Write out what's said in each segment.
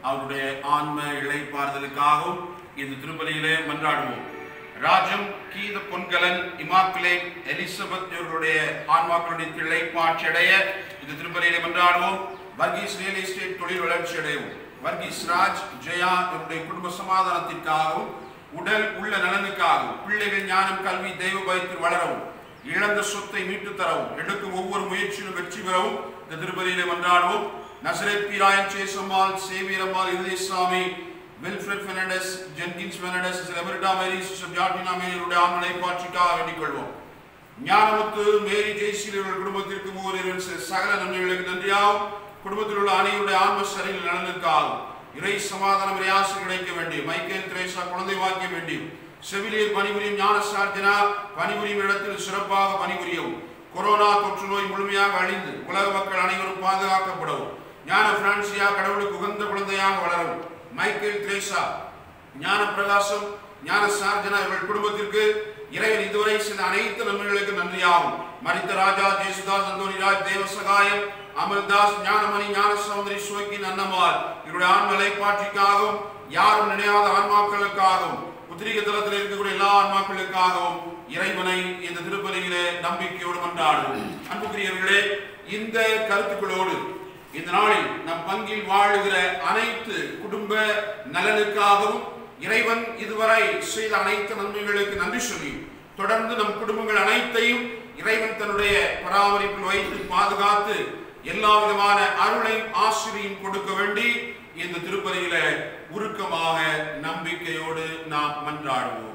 அவருடைய ஆன்ம இழைப்பாறுதலுக்காகவும் இந்த திருப்பலியிலே மன்றாடுவோம் ராஜம் கீத பொன்கலன் இமாக்குலேட் எலிசபெத் இவர்களுடைய ஆன்மாக்களுடைய இழைப்பாட்சி அடைய இந்த திருப்பலியிலே மன்றாடுவோம் வர்கீஸ் ரியல் எஸ்டேட் தொழில் வளர்ச்சி அடையவும் வர்கீஸ் ராஜ் ஜெயா இவருடைய குடும்ப சமாதானத்திற்காகவும் உடல் உள்ள நலனுக்காகவும் பிள்ளைகள் ஞானம் கல்வி தெய்வ பயத்தில் வளரவும் இழந்த சொத்தை மீட்டு தரவும் எடுக்கும் ஒவ்வொரு முயற்சியிலும் வெற்றி பெறவும் இந்த திருப்பதியிலே மன்றாடுவோம் Nazareth Peerayan Sesammal Xaviarammal Irudayasamy Wilfred Fernandes Jenkins Fernandes Leberta Mary sister Jardina மேரியுடைய ஆண்மலை பாட்சிக்காக வேண்டிக் கொள்வோம் ஞானமுத்து மேரி ஜெய்சீல் இவர்கள் குடும்பத்திற்கு மூவரின் சகல நன்மைகளுக்கு நன்றியாகும் குடும்பத்தில் உள்ள அனைவருடைய ஆன்ம சரியில் நலனுக்காகும் இறை சமாதானம் இறையாசை கிடைக்க வேண்டியும் மைக்கேல் திரேசா குழந்தை வாக்கிய வேண்டியும் செவிலியர் பணிபுரியும் ஞான சார்ஜனா பணிபுரியும் இடத்தில் சிறப்பாக பணிபுரியவும் கொரோனா தொற்று நோய் முழுமையாக அழிந்து உலக மக்கள் அனைவரும் பாதுகாக்கப்படவும் ஞான பிரான்சியா கடவுளுக்கு உகந்த குழந்தையாக வளரவும் மைக்கேல் திரேசா ஞான பிரகாசம் ஞான சார்ஜனா இவர்கள் குடும்பத்திற்கு இறைவன் இதுவரை செய்த அனைத்து நன்மைகளுக்கு நன்றியாகும் மரித்த ராஜா ஜேசுதாஸ் அந்தோனிராஜ் தேவசகாயம் அமல்தாஸ் ஞானமணி ஞான சௌந்தரி சுவக்கின் அன்னமால் இவருடைய ஆண்மலை பாட்சிக்காகவும் யாரும் நினையாத ஆன்மாக்களுக்காகவும் உத்திரிக தளத்தில் இருக்கக்கூடிய எல்லா ஆன்மாக்களுக்காகவும் இறைவனை இந்த திருப்பலியிலே நம்பிக்கையோடு மன்றாடுவோம் அன்புக்குரியவர்களே இந்த கருத்துக்களோடு இந்த நாளில் நம் பங்கில் வாழுகிற அனைத்து குடும்ப நலனுக்காகவும் இறைவன் இதுவரை செய்த அனைத்து நன்மைகளுக்கு நன்றி சொல்லி தொடர்ந்து நம் குடும்பங்கள் அனைத்தையும் இறைவன் தன்னுடைய பராமரிப்பில் வைத்து பாதுகாத்து எல்லா விதமான அருளையும் ஆசிரியும் கொடுக்க வேண்டி இந்த திருப்பதியில உருக்கமாக நம்பிக்கையோடு நாம் மன்றாடுவோம்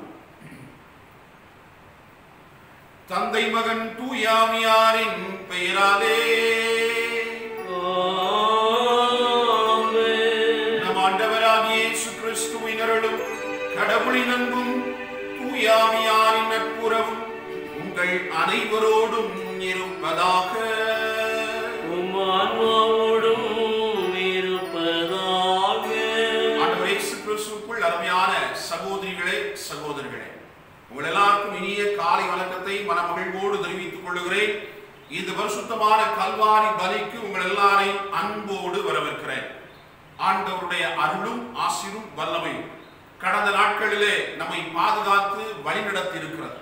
தந்தை மகன் தூயாமியாரின் பெயராலே நம் ஆண்டவராகிய இயேசு கிறிஸ்துவின் அருளும் கடவுளின் அன்பும் தூயாமியாரின் நட்புறவும் உங்கள் அனைவரோடும் இருப்பதாக உம் ஆன்மாவோடும் இருப்பதாக. ஆண்டவர் இயேசு கிறிஸ்துவுக்குள் அருமையான சகோதரிகளே சகோதரர்களே உங்கள் எல்லாருக்கும் இனிய காலை வணக்கத்தை மனமகிழ்வோடு தெரிவித்துக் கொள்ளுகிறேன் இந்த பரிசுத்தமான கல்வாரி பலிக்கு உங்கள் எல்லாரையும் அன்போடு வரவேற்கிறேன் ஆண்டவருடைய அருளும் ஆசிரும் வல்லமையும் கடந்த நாட்களிலே நம்மை பாதுகாத்து வழிநடத்தி இருக்கிறது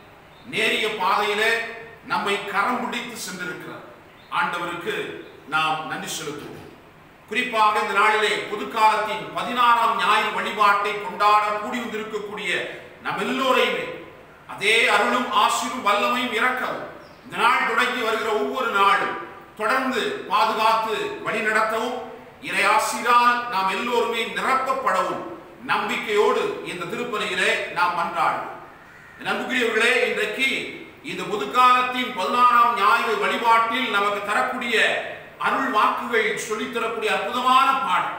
நேரிய பாதையிலே நம்மை கரம் பிடித்து சென்றிருக்கிறார் ஆண்டவருக்கு நாம் நன்றி செலுத்துவோம் குறிப்பாக இந்த நாளிலே புதுக்காலத்தின் பதினாறாம் ஞாயிறு வழிபாட்டை கொண்டாட கூடி வந்திருக்கக்கூடிய நம் எல்லோரையுமே அதே அருளும் ஆசிரும் வல்லமையும் இறக்கவும் இந்த நாள் தொடங்கி வருகிற ஒவ்வொரு நாளும் தொடர்ந்து பாதுகாத்து வழிநடத்தவும் இறை ஆசிரால் நாம் எல்லோருமே நிரப்பப்படவும் நம்பிக்கையோடு இந்த திருப்பலியிலே நாம் மன்றாடுவோம் நம்புகிறவர்களே இன்றைக்கு இந்த முதுகாலத்தின் பதினாறாம் ஞாயிறு வழிபாட்டில் நமக்கு தரக்கூடிய அருள் வாக்குகள் சொல்லித் தரக்கூடிய அற்புதமான பாடம்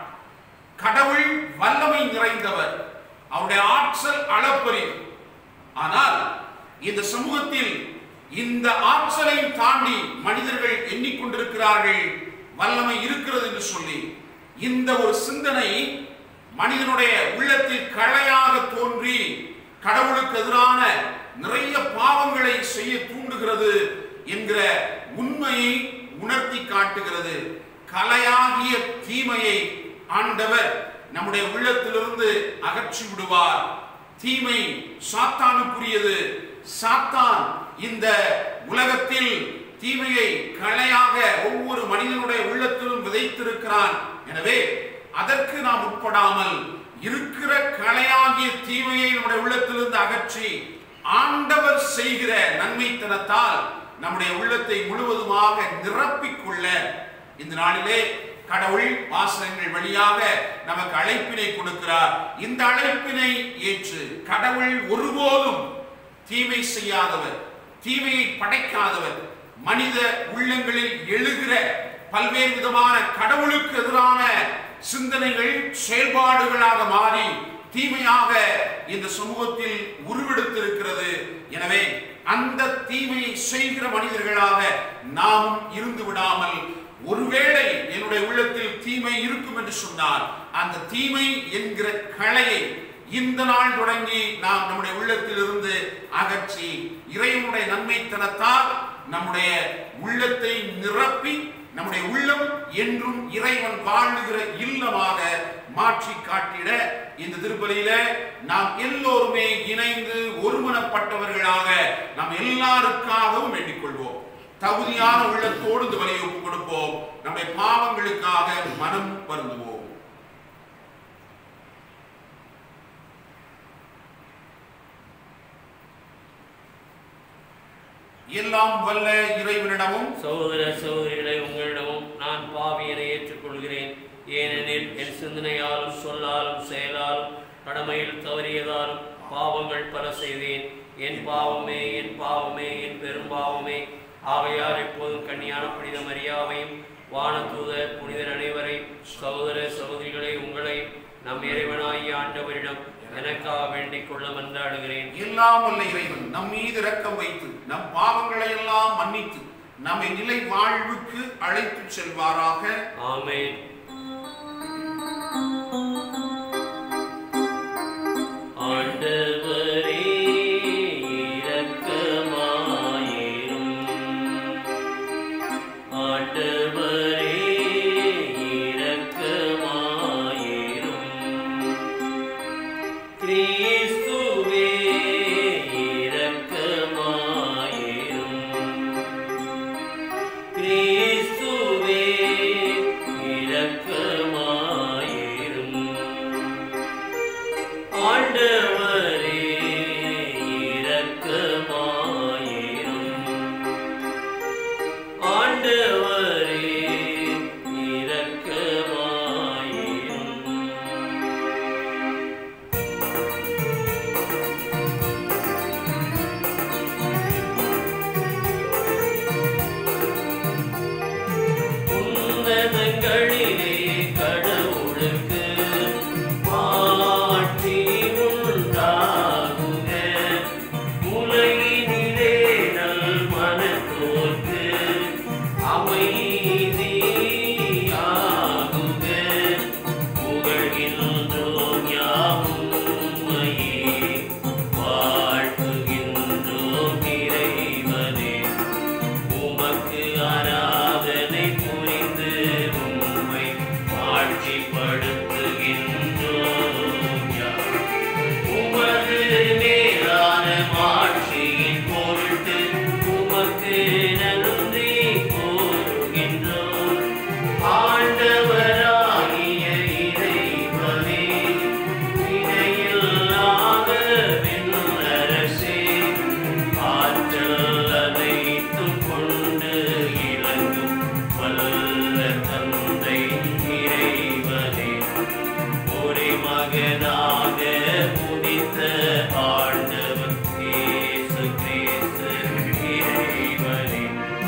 கடவுள் வல்லமை நிறைந்தவர் அவருடைய ஆற்றல் அளப்பரியது ஆனால் இந்த சமூகத்தில் இந்த ஆற்றலை தாண்டி மனிதர்கள் எண்ணிக்கொண்டிருக்கிறார்கள் வல்லமை இருக்கிறது என்று சொல்லி இந்த ஒரு சிந்தனை மனிதனுடைய உள்ளத்தில் களையாக தோன்றி கடவுளுக்கு எதிரான நிறைய பாவங்களை செய்ய தூண்டுகிறது என்கிற உண்மையை உணர்த்தி காட்டுகிறது கலையாகிய தீமையை ஆண்டவர் நம்முடைய உள்ளத்திலிருந்து அகற்றி விடுவார் தீமை சாத்தானுக்குரியது சாத்தான் இந்த உலகத்தில் தீமையை கலையாக ஒவ்வொரு மனிதனுடைய உள்ளத்திலும் விதைத்திருக்கிறான் எனவே அதற்கு நாம் உட்படாமல் இருக்கிற கலையாகிய தீமையை நம்முடைய உள்ளத்திலிருந்து அகற்றி ஆண்டவர் செய்கிற நன்மைத்தனத்தால் நம்முடைய உள்ளத்தை முழுவதுமாக நிரப்பிக்கொள்ள இந்த நாளிலே கடவுள் வாசகங்கள் வழியாக நமக்கு அழைப்பினை கொடுக்கிறார் இந்த அழைப்பினை ஏற்று கடவுள் ஒருபோதும் தீமை செய்யாதவர் தீமையை படைக்காதவர் மனித உள்ளங்களில் எழுகிற பல்வேறு விதமான கடவுளுக்கு எதிரான சிந்தனைகள் செயல்பாடுகளாக மாறி தீமையாக இந்த சமூகத்தில் உருவெடுத்திருக்கிறது எனவே அந்த தீமையை செய்கிற மனிதர்களாக நாம் இருந்து விடாமல் ஒருவேளை என்னுடைய உள்ளத்தில் தீமை இருக்கும் என்று சொன்னால் அந்த தீமை என்கிற கலையை இந்த நாள் தொடங்கி நாம் நம்முடைய உள்ளத்தில் இருந்து அகற்றி இறைவனுடைய நன்மைத்தனத்தால் நம்முடைய உள்ளத்தை நிரப்பி நம்முடைய உள்ளம் என்றும் இறைவன் வாழுகிற இல்லமாக மாற்றி காட்டிட இந்த திருப்பலியில நாம் எல்லோருமே இணைந்து ஒருமனப்பட்டவர்களாக நாம் எல்லாருக்காகவும் வேண்டிக் கொள்வோம் தகுதியான உள்ளத்தோடு இந்த வலியை ஒப்புக் கொடுப்போம் நம்முடைய பாவங்களுக்காக மனம் வருந்துவோம் எல்லாம் வல்ல இறைவனிடமும் சகோதர சகோதரிகளை உங்களிடமும் நான் பாவியனை ஏற்றுக்கொள்கிறேன் ஏனெனில் என் சிந்தனையாலும் சொல்லாலும் செயலாலும் கடமையில் தவறியதாலும் பாவங்கள் பல செய்தேன் என் பாவமே என் பாவமே என் பெரும் பாவமே ஆகையால் எப்போதும் கன்னியான புனித மரியாவையும் வானதூதர் புனிதர் அனைவரை சகோதர சகோதரிகளை உங்களை நம் இறைவனாகிய ஆண்டவரிடம் எனக்காக வேண்டிக் கொள்ள மன்றாடுகிறேன் எல்லாம் வல்ல இறைவன் நம் மீது இரக்கம் வைத்து நம் பாவங்களை எல்லாம் மன்னித்து நம்மை நிலை வாழ்வுக்கு அழைத்துச் செல்வாராக ஆமென் ஆண்டவரே இரக்கமாயிரும் ஆண்டவரே இரக்கமாயிரும் கிறிஸ்துவே இரக்கமாயிரும் கிறிஸ்துவே இரக்கமாயிரும் ஆண்டவரே இரக்கமாயிரும் ஆண்டவரே இரக்கமாயிரும் உன்னதங்களிலே கடவுளுக்கு மாட்சி உண்டாகுக. உலகினிலே நல் மனத்தோர்க்கு அமைதியாகுக. புகழ்கின்றோம் யாம் உம்மையே. வாழ்த்துகின்றோம் இறைவனே உமக்கு ஆராதனை புரிந்து உம்மை ஆட்சிப்படுத்துகின்றோம் யாம். உமது மேலான மாட்சியின் பொருட்டு உமக்கு நன்றி கூறுகின்றோம் ஆண்டவராகிய இறைவனே இணையில்லாத விண்ணரசே ஆற்றல் அனைத்தும் கொண்டு இலங்கும் வல்ல தந்தை இறைவனே ஒரே மகனாக உதித்த ஆண்டவர் இயேசு கிறிஸ்து இறைவனே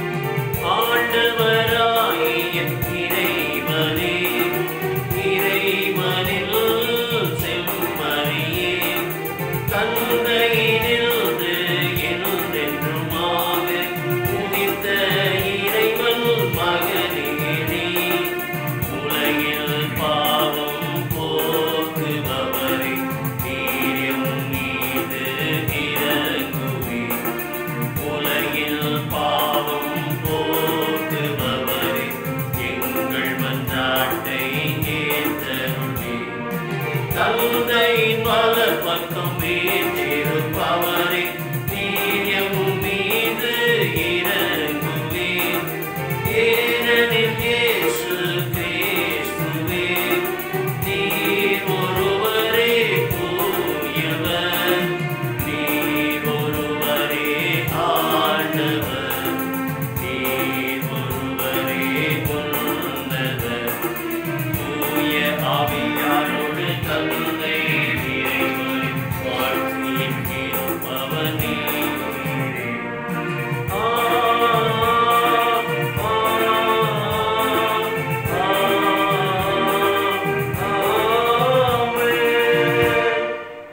ஆண்டவராகிய இறைவனே இறைவனில் செம்மறியே தந்தையிலிருந்து என்றென்றுமாக உதித்த இறைவன் மகனே நீ. உலகில் பாவம் போக்குபவரே நீரியம் மீது இறங்குவே உலகில் பாவம் போக்குபவரே எங்கள் மன்றாட்டை ஏற்றருளே தந்தையின் பல பக்கம் வீற்றிருப்பவரே நீரியம் மீது இறங்குவே ஏனெனில் இயேசு கிறிஸ்துவே நீர் ஒருவரே தூயவர் நீர் ஒருவரே ஆண்டவர் நீர் ஒருவரே உன்னதர் தூய ஆவியாரோடு தந்தை இறைவனை வாழ்த்தியின் இருப்பவர் நீரே. ஆ, ஆ, ஆமென்.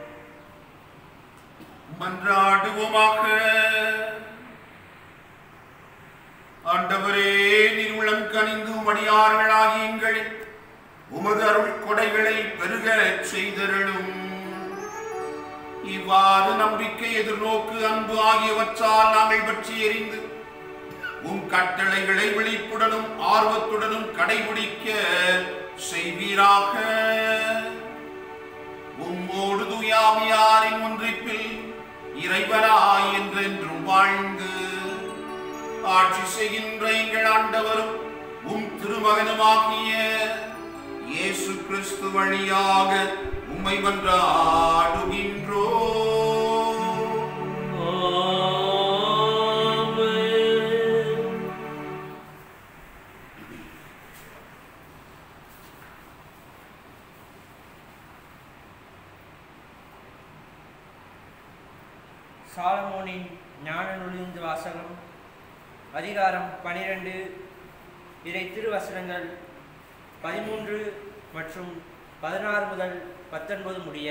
மன்றாடுவோமாக ஆண்டவரே நீர் உள்ளம் கனிந்து மடியார்களாகி எங்களை உமது அருள் கொடைகளை பெருக செய்தருளும் இவ்வாறு நம்பிக்கை எதிர்நோக்கு அன்பு ஆகியவற்றால் நாங்கள் பற்றி எறிந்து உம் கட்டளைகளை விழிப்புடனும் ஆர்வத்துடனும் கடைபிடிக்க செய்வீராக உம்மோடு துயாவியாரின் ஒன்றிப்பில் இறைவனாய் என்றென்றும் வாழ்ந்து ஆட்சி செய்கின்ற எங்கள் ஆண்டவரும் உம் திருமகனுமாகிய இயேசு கிறிஸ்து வழியாக உம்மை மன்றாடுகின்றோ ஆமென். சாலமோனின் ஞான நுழைந்து வாசகம் அதிகாரம் பனிரெண்டு இறை திருவசனங்கள் பதிமூன்று மற்றும் பதினாறு முதல் பத்தொன்பது முடிய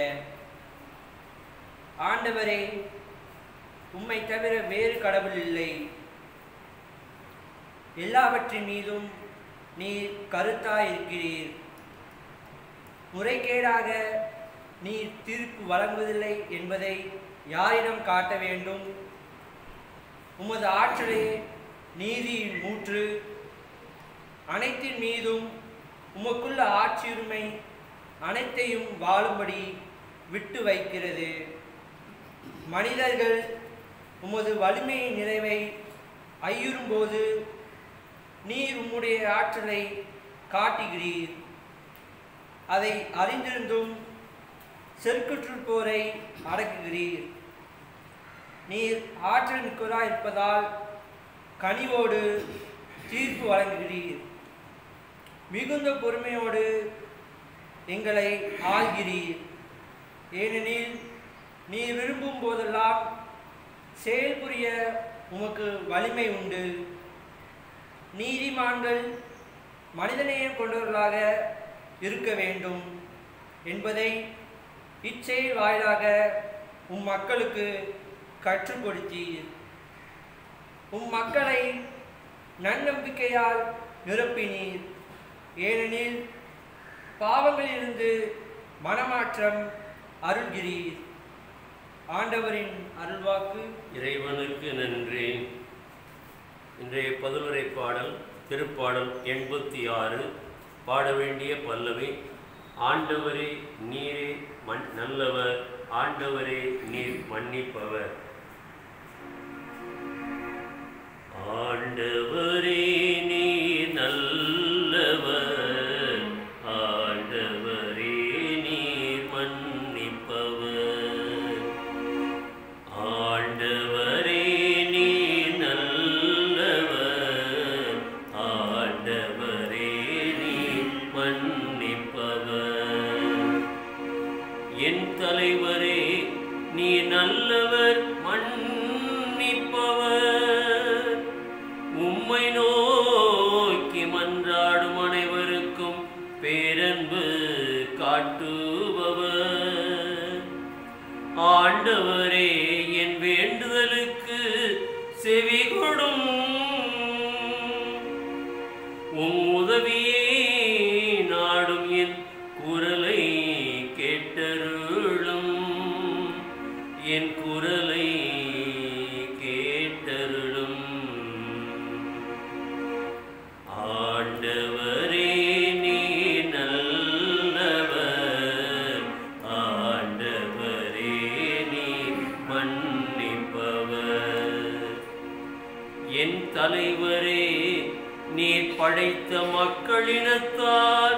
ஆண்டவரே உம்மை தவிர வேறு கடவுள் இல்லை எல்லாவற்றின் மீதும் நீர் கருத்தாயிருக்கிறீர் முறைகேடாக நீர் தீர்ப்பு வழங்குவதில்லை என்பதை யாரிடம் காட்ட வேண்டும் உமது ஆற்றலே நீதியின் மூற்று அனைத்தின் மீதும் உமக்குள்ள ஆட்சியுரிமை அனைத்தையும் வாழும்படி விட்டு வைக்கிறது மனிதர்கள் உமது வலிமையின் நிறைவை ஐயுறும்போது நீர் உம்முடைய ஆற்றலை காட்டுகிறீர் அதை அறிந்திருந்தும் செருக்குற்றுப்போரை அடக்குகிறீர் நீர் ஆற்றல் மிக்கவராய் இருப்பதால் கனிவோடு தீர்ப்பு வழங்குகிறீர் மிகுந்த பொறுமையோடு எங்களை ஆள்கிறீர் ஏனெனில் நீ விரும்பும் போதெல்லாம் செயல்புரிய உமக்கு வலிமை உண்டு நீதிமான்கள் மனிதநேயம் கொண்டவர்களாக இருக்க வேண்டும் என்பதை இச்செயல் வாயிலாக உம் மக்களுக்கு கற்றுக் கொடுத்தீர் உம் மக்களை நன்னம்பிக்கையால் நிரப்பினீர் ஏனெனில் பாவங்களிலிருந்து மனமாற்றம் அருள்கிறீர் ஆண்டவரின் அருள்வாக்கு இறைவனுக்கு நன்றி இன்றைய பதிலுரை பாடல் திருப்பாடல் எண்பத்தி ஆறு பாட வேண்டிய பல்லவி ஆண்டவரே நீரே மண் நல்லவர் ஆண்டவரே நீர் மன்னிப்பவர் ஆண்டவரே நீர் நல்லவர் ஆண்டவரே நீர் மன்னிப்பவர் ஆண்டவரே நீர் நல்லவர் ஆண்டவரே நீர் மன்னிப்பவர் என் தலைவரே நீ நல்லவர் மன்னிப்பவர் உம்மை நோக்கி மன்றாடும் அனைவருக்கும் பேரன்பு காட்டுபவர் ஆண்டவரே என் வேண்டுதலுக்கு செவி கொடும் உம் உதவியே நாடும் என் குரலை கேட்டருளும் என் குரலை கேட்டருளும் ஆண்டவரே நீ நல்லவர் ஆண்டவரே நீ மன்னிப்பவர் என் தலைவரே நீ படைத்த மக்களினத்தார்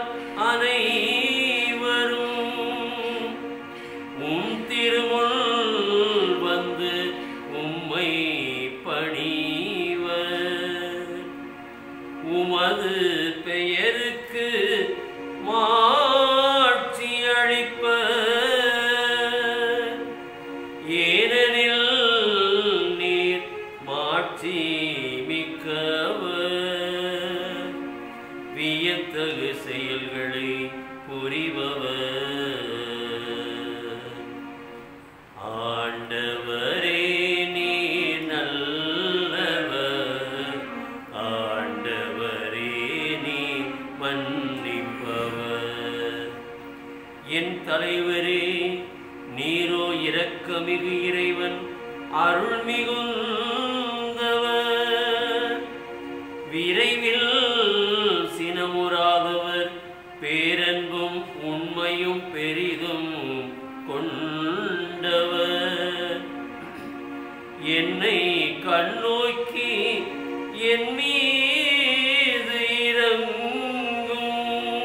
அனைவரும் உம் திருமுள் வந்து உம்மை பணிவர் உமது பெயருக்கு மாட்சி அளிப்ப ஏனெனில் நீர் மாட்சி மிக்கவர் வியத்தகு செயல்களை புரிபவர் ஆண்டவரே நீ நல்லவர் ஆண்டவரே நீ மன்னிப்பவர் என் தலைவரே நீரோ இரக்கமிகு இறைவன் அருள் மிகுந்தவர் விரைவில் சினமுறாதவர் பெரிதும் கொண்டவர் என்னை கண்ணோக்கி என் மீது இறங்கும்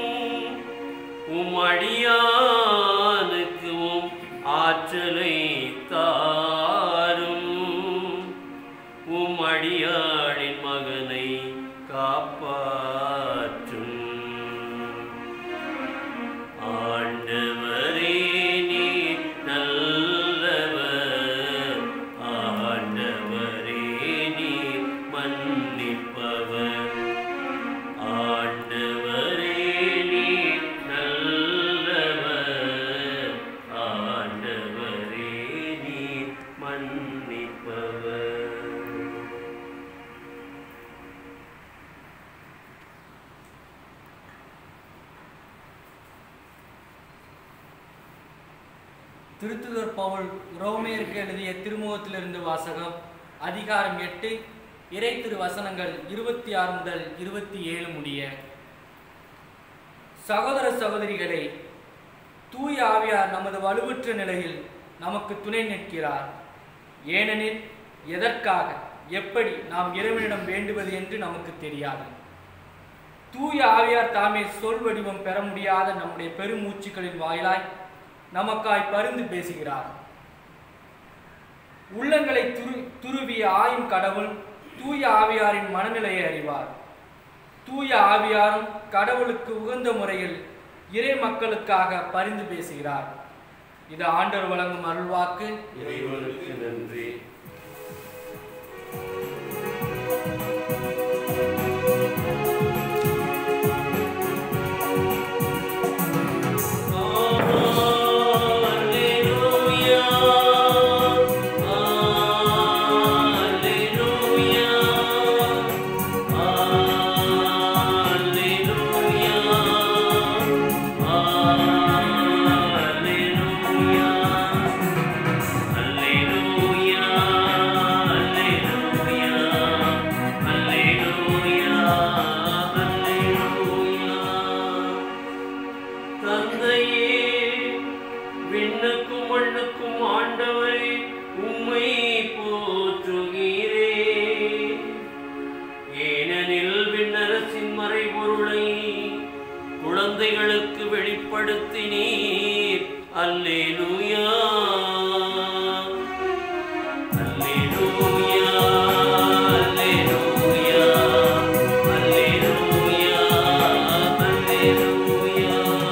உம் அடியானுக்கு உம் ஆற்றலை தாரும் உம் அடியாளின் மகனை காப்பாற்றும் ஆண்டவரே நீ நல்லவர் ஆண்டவரே நீ மன்னிப்பவர் ஆண்டவரே நீ நல்லவர் ஆண்டவரே நீ மன்னிப்பவர் திருத்துதர் பவுல் ரோமேயருக்கு எழுதிய திருமுகத்திலிருந்து வாசகம் அதிகாரம் எட்டு இறை திரு வசனங்கள் இருபத்தி ஆறு முதல் இருபத்தி ஏழு முடிய சகோதர சகோதரிகளே தூய ஆவியார் நமது வலுவற்ற நிலையில் நமக்கு துணை நிற்கிறார் ஏனெனில் எதற்காக எப்படி நாம் இறைவனிடம் வேண்டுவது என்று நமக்கு தெரியாது தூய ஆவியார் தாமே சொல் வடிவம் பெற முடியாத நம்முடைய பெருமூச்சுக்களின் வாயிலாய் நமக்காய் பரிந்து பேசுகிறார் உள்ளங்களை துரு துருவிய ஆயும் கடவுள் தூய ஆவியாரின் மனநிலையை அறிவார் தூய ஆவியாரும் கடவுளுக்கு உகந்த முறையில் இறை மக்களுக்காக பரிந்து பேசுகிறார் இது ஆண்டவர் வழங்கும் அருள்வாக்கு இறைவனுக்கு நன்றி Alleluia, Alleluia, Alleluia, Alleluia. Alleluia, Alleluia, Alleluia, Alleluia. தந்தையே விண்ணுக்கும் மண்ணுக்கும் ஆண்டவரே உம்மை போற்றுகிறே ஏனெனில் விண்ணரசின் மறைபொருளை குழந்தைகளுக்கு வெளிப்படுத்தினீர் அல்லேலூயா அல்லேலூயா அல்லேலூயா அல்லேலூயா அல்லேலூயா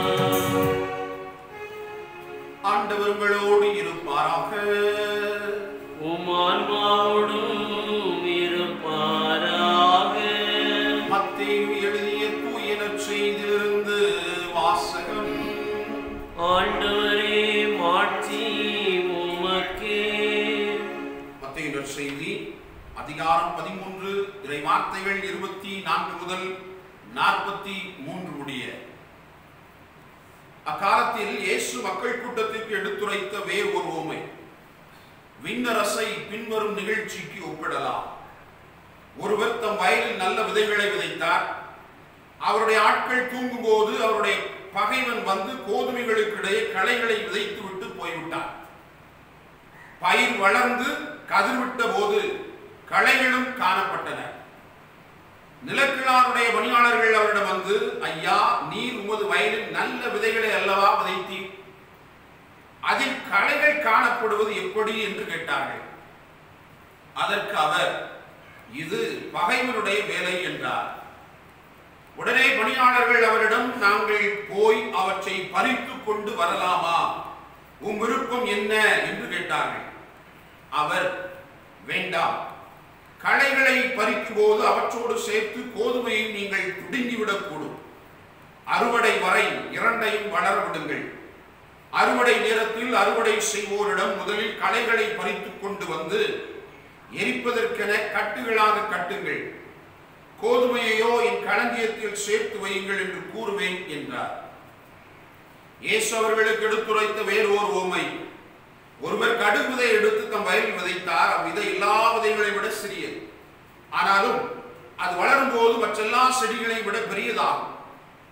ஆண்டவர் உங்களோடு இருப்பாராக உம் ஆன்மாவோடும் இருப்பாராக மத்தேயு எழுதிய தூய நற்செய்தியிலிருந்து வாசகம் ஆண்டவரே மாட்சி உமக்கே மத்தேயு நற்செய்தி அதிகாரம் பதிமூன்று இறை வார்த்தைகள் இருபத்தி நான்கு முதல் நாற்பத்தி மூன்று முடிய அக்காலத்தில் இயேசு மக்கள் கூட்டத்திற்கு எடுத்துரைத்த வேறு ஒரு உவமை விண்ணரசை பின்வரும் நிகழ்ச்சிக்கு ஒப்பிடலாம் ஒருவர் தம் வயலில் நல்ல விதைகளை விதைத்தார் அவருடைய ஆட்கள் தூங்கும்போது அவருடைய பகைவன் வந்து கோதுமைகளுக்கு இடையே களைகளை விதைத்து விட்டு போய்விட்டார் பயிர் வளர்ந்து கதிர்விட்ட போது களைகளும் காணப்பட்டன நிலக்கிழாருடைய பணியாளர்கள் அவரிடம் வந்து ஐயா நீர் உமது வயலில் நல்ல விதைகளை அல்லவா விதைத்தீர் அதில் களைகள் காணப்படுவது எப்படி என்று கேட்டார்கள் அதற்கு அவர் இது பகைவனுடைய வேலை என்றார் உடனே பணியாளர்கள் அவரிடம் நாங்கள் போய் அவற்றை பறித்துக் கொண்டு வரலாமா உம் விருப்பம் என்ன என்று கேட்டார்கள் அவர் வேண்டாம் களைகளை பறிக்கும் போது அவற்றோடு சேர்த்து கோதுமையை நீங்கள் துடுங்கிவிடக்கூடும் அறுவடை வரை இரண்டையும் வளர விடுங்கள் அறுவடை நேரத்தில் அறுவடை செய்வோரிடம் முதலில் களைகளை பறித்துக் கொண்டு வந்து எரிப்பதற்கென கட்டுகளாக கட்டுங்கள் கோதுமையையோ என் களஞ்சியத்தில் சேர்த்து வையுங்கள் என்று கூறுவேன் என்றார் இயேசு அவர்களுக்கு எடுத்துரைத்த வேறு ஒரு ஓமை ஒருவர் கடுகுதை எடுத்து தம் வயலில் விதைத்தார் அவ்விதை எல்லா விதைகளை விட சிறியது ஆனாலும் அது வளரும் போது மற்றெல்லா செடிகளை விட பெரியதாகும்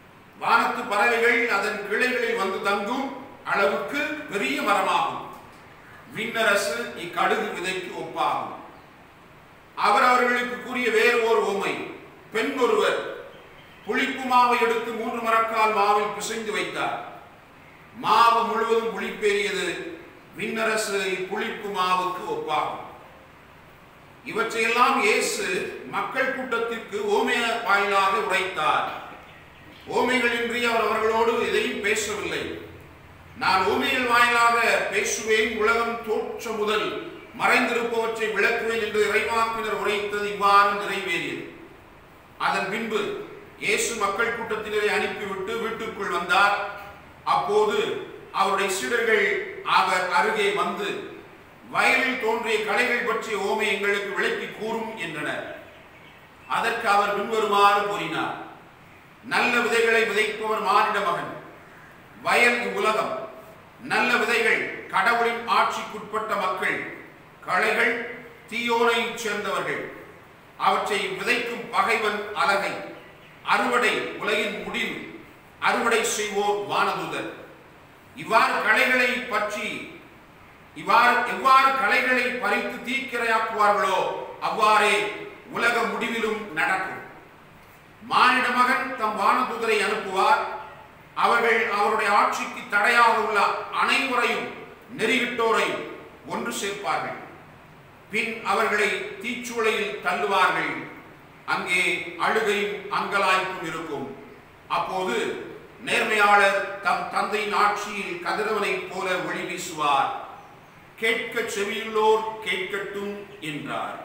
வானத்து பறவைகள் அதன் கிளைகளில் வந்து தங்கும் அளவுக்கு பெரிய மரமாகும் விண்ணரசு இக்கடுகு விதைக்கு ஒப்பாகும் அவர் அவர்களுக்கு கூறிய வேறு ஓர் ஓமை பெண் ஒருவர் புளிப்பு மாவை எடுத்து மூன்று மரக்கால் மாவில் பிசைந்து வைத்தார் மாவு முழுவதும் புளிப்பேறியது விண்ணரசு இப்புளிப்பு மாவுக்கு ஒப்பாகும் இவற்றையெல்லாம் இயேசு மக்கள் கூட்டத்திற்கு ஓமைய வாயிலாக உரைத்தார் ஓமைகளின்றி அவர் அவர்களோடு எதையும் பேசவில்லை நான் ஓமைகள் வாயிலாக பேசுவேன் உலகம் தோற்ற முதல் மறைந்திருப்பவற்றை விளக்குவேன் என்று இறைவாக்கினர் உரைத்தது இவ்வாறு நிறைவேறியது அதன் பின்பு இயேசு மக்கள் கூட்டத்தினரை அனுப்பிவிட்டு வீட்டுக்குள் வந்தார் அப்போது அவருடைய சீடர்கள் அவர் அருகே வந்து வயலில் தோன்றிய கலைகள் பற்றிய ஓமை எங்களுக்கு விளக்கி கூறும் என்றனர் அதற்கு அவர் பின்வருமாறு கூறினார் நல்ல விதைகளை விதைப்பவர் மானிட மகன் வயல் இவ்வுலகம் நல்ல விதைகள் கடவுளின் ஆட்சிக்குட்பட்ட மக்கள் களைகள் தீயோனைச் சேர்ந்தவர்கள் அவற்றை விதைக்கும் பகைவன் அலகை அறுவடை உலகின் முடிவு அறுவடை செய்வோர் வானதூதர் இவ்வாறு களைகளை பற்றி இவ்வாறு எவ்வாறு களைகளை பறித்து தீக்கிரையாக்குவார்களோ அவ்வாறே உலக முடிவிலும் நடக்கும் மானிட மகன் தம் வானதூதரை அனுப்புவார் அவர்கள் அவருடைய ஆட்சிக்கு தடையாக உள்ள அனைவரையும் நெறிவிட்டோரையும் ஒன்று சேர்ப்பார்கள் பின் அவர்களை தீச்சுளையில் தள்ளுவார்கள் அங்கே அழுகையும் அங்கலாய்ப்பும் இருக்கும் அப்போது நேர்மையாளர் தம் தந்தையின் ஆட்சியில் கதிரவனைப் போல ஒளி வீசுவார் கேட்க செவியுள்ளோர் கேட்கட்டும் என்றார்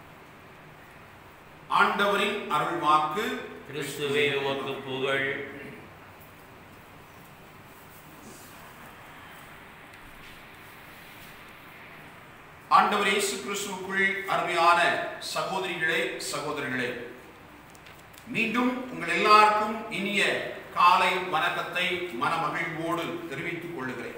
ஆண்டவரின் அருள்வாக்கு கிறிஸ்துவே உமக்கு புகழ் ஆண்டவர் இயேசு கிறிஸ்துவுக்குள் அருமையான சகோதரிகளே சகோதரர்களே மீண்டும் உங்கள் எல்லாருக்கும் இனிய காலை வணக்கத்தை மனமகிழ்வோடு தெரிவித்துக் கொள்ளுகிறேன்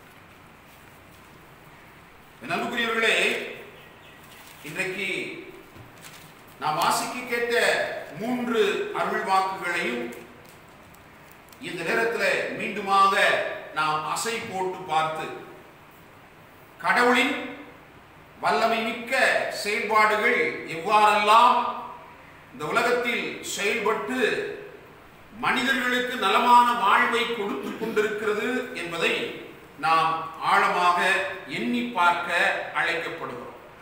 என் அன்புக்குரியவர்களே இன்றைக்கு நாம் வாசிக்க கேட்ட மூன்று அருள் வாக்குகளையும் இந்த நேரத்தில் மீண்டுமாக நாம் அசை போட்டு பார்த்து கடவுளின் வல்லமை மிக்க செயல்பாடுகள் எவ்வாறெல்லாம் இந்த உலகத்தில் செயல்பட்டு மனிதர்களுக்கு நலமான வாழ்வை கொடுத்து கொண்டிருக்கிறது என்பதை நாம் ஆழமாக எண்ணி பார்க்க அழைக்கப்படுகிறோம்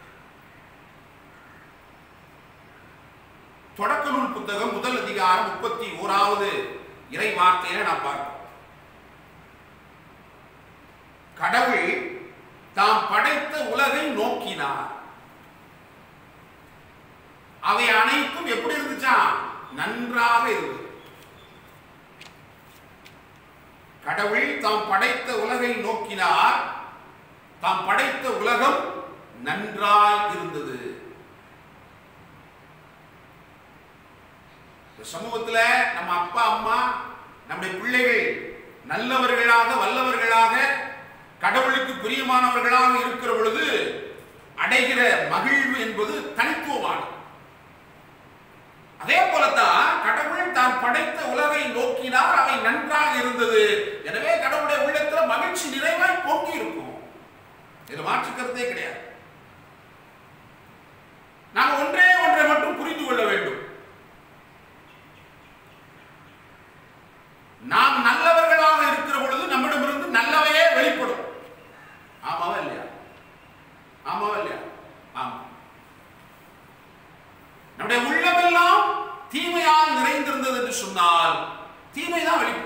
தொடக்க நூல் புத்தகம் முதல் அதிகாரம் முப்பத்தி ஓராவது இறை வார்த்தையில நான் பார்க்கிறோம் கடவுள் தாம் படைத்த உலகை நோக்கினார் அவை அனைத்தும் எப்படி இருந்துச்சா நன்றாக இருந்தது கடவுள் தாம் படைத்த உலகை நோக்கினார் தாம் படைத்த உலகம் நன்றாய் இருந்தது இந்த சமூகத்துல நம்ம அப்பா அம்மா நம்முடைய பிள்ளைகள் நல்லவர்களாக வல்லவர்களாக கடவுளுக்கு பிரியமானவர்களாக இருக்கிற பொழுது அடைகிற மகிழ்வு என்பது தனித்துவமானது அதே போலத்தான் கடவுள் தான் படைத்த உலகை நோக்கினார் அவை நன்றாக இருந்தது எனவே கடவுளுடைய உள்ளத்துல மகிழ்ச்சி நிறைவாய் பொங்கி இருக்கும் இதுல மாற்று கருத்தே கிடையாது நாம் ஒன்றே ஒன்றை மட்டும் புரிந்து கொள்ள வேண்டும் நாம் நல்லவர்களாக இருக்கிற பொழுது நம்மிடமிருந்து நல்லவையே வெளிப்படும் ஆமாவா இல்லையா ஆமாவா இல்லையா ஆமா நம்முடைய உள்ளமெல்லாம் தீமையால் நிறைந்திருந்தது என்று சொன்னால் தீமைதான் வெளிப்படும்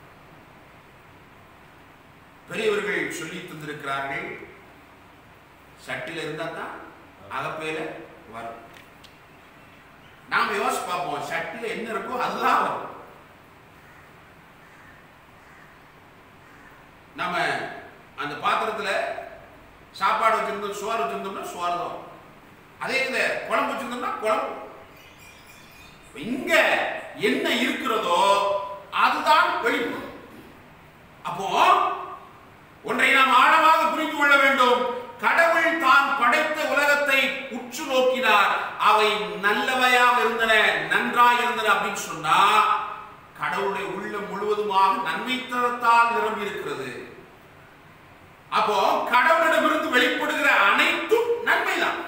பெரியவர்கள் சொல்லி தந்திருக்கிறார்கள் சட்டில இருந்தா தான் அகப்பையில வரும் நாம் யோசிச்சு பார்ப்போம் சட்டில என்ன இருக்கோ அதுதான் வரும் நம்ம அந்த பாத்திரத்துல சாப்பாடு வச்சிருந்தோம் சோறு வச்சிருந்தோம்னா சோறு தான் வரும். அதே இந்த குழம்பு வச்சிருந்தோம்னா குழம்பு இங்க என்ன இருக்கிறதோ அதுதான் வெளிப்படும் அப்போ ஒன்றை நாம் ஆழமாக புரிந்து கொள்ள வேண்டும் கடவுள் தான் படைத்த உலகத்தை உற்று நோக்கினார் அவை நல்லவையாக இருந்தன நன்றாக இருந்தன அப்படின்னு சொன்னா கடவுள் கடவுளுடைய உள்ளம் முழுவதுமாக நன்மைத்தனத்தால் நிரம்பி இருக்கிறது அப்போ கடவுளிடமிருந்து வெளிப்படுகிற அனைத்தும் நன்மைதான்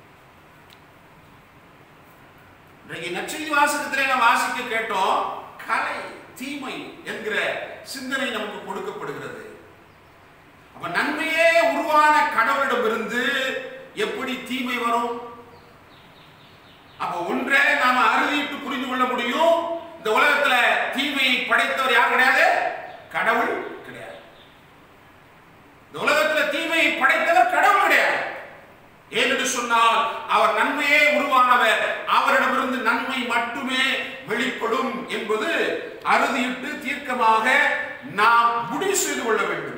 இன்றைக்கு நற்செய்தி வாசகத்திலே நாம் வாசிக்க கேட்டோம் கலை தீமை என்கிற சிந்தனை நமக்கு கொடுக்கப்படுகிறது அப்ப நன்மையே உருவான கடவுளிடமிருந்து எப்படி தீமை வரும் அப்ப ஒன்றை நாம அறுதிட்டு புரிந்து கொள்ள முடியும் இந்த உலகத்துல தீமையை படைத்தவர் யார் கிடையாது கடவுள் கிடையாது இந்த உலகத்துல தீமையை படைத்தவர் கடவுள் கிடையாது ஏனென்று சொன்னால் அவர் நன்மையே உருவானவர் அவரிடமிருந்து நன்மை மட்டுமே வெளிப்படும் என்பது அறுதியிட்டு தீர்க்கமாக நாம் முடிவு செய்து கொள்ள வேண்டும்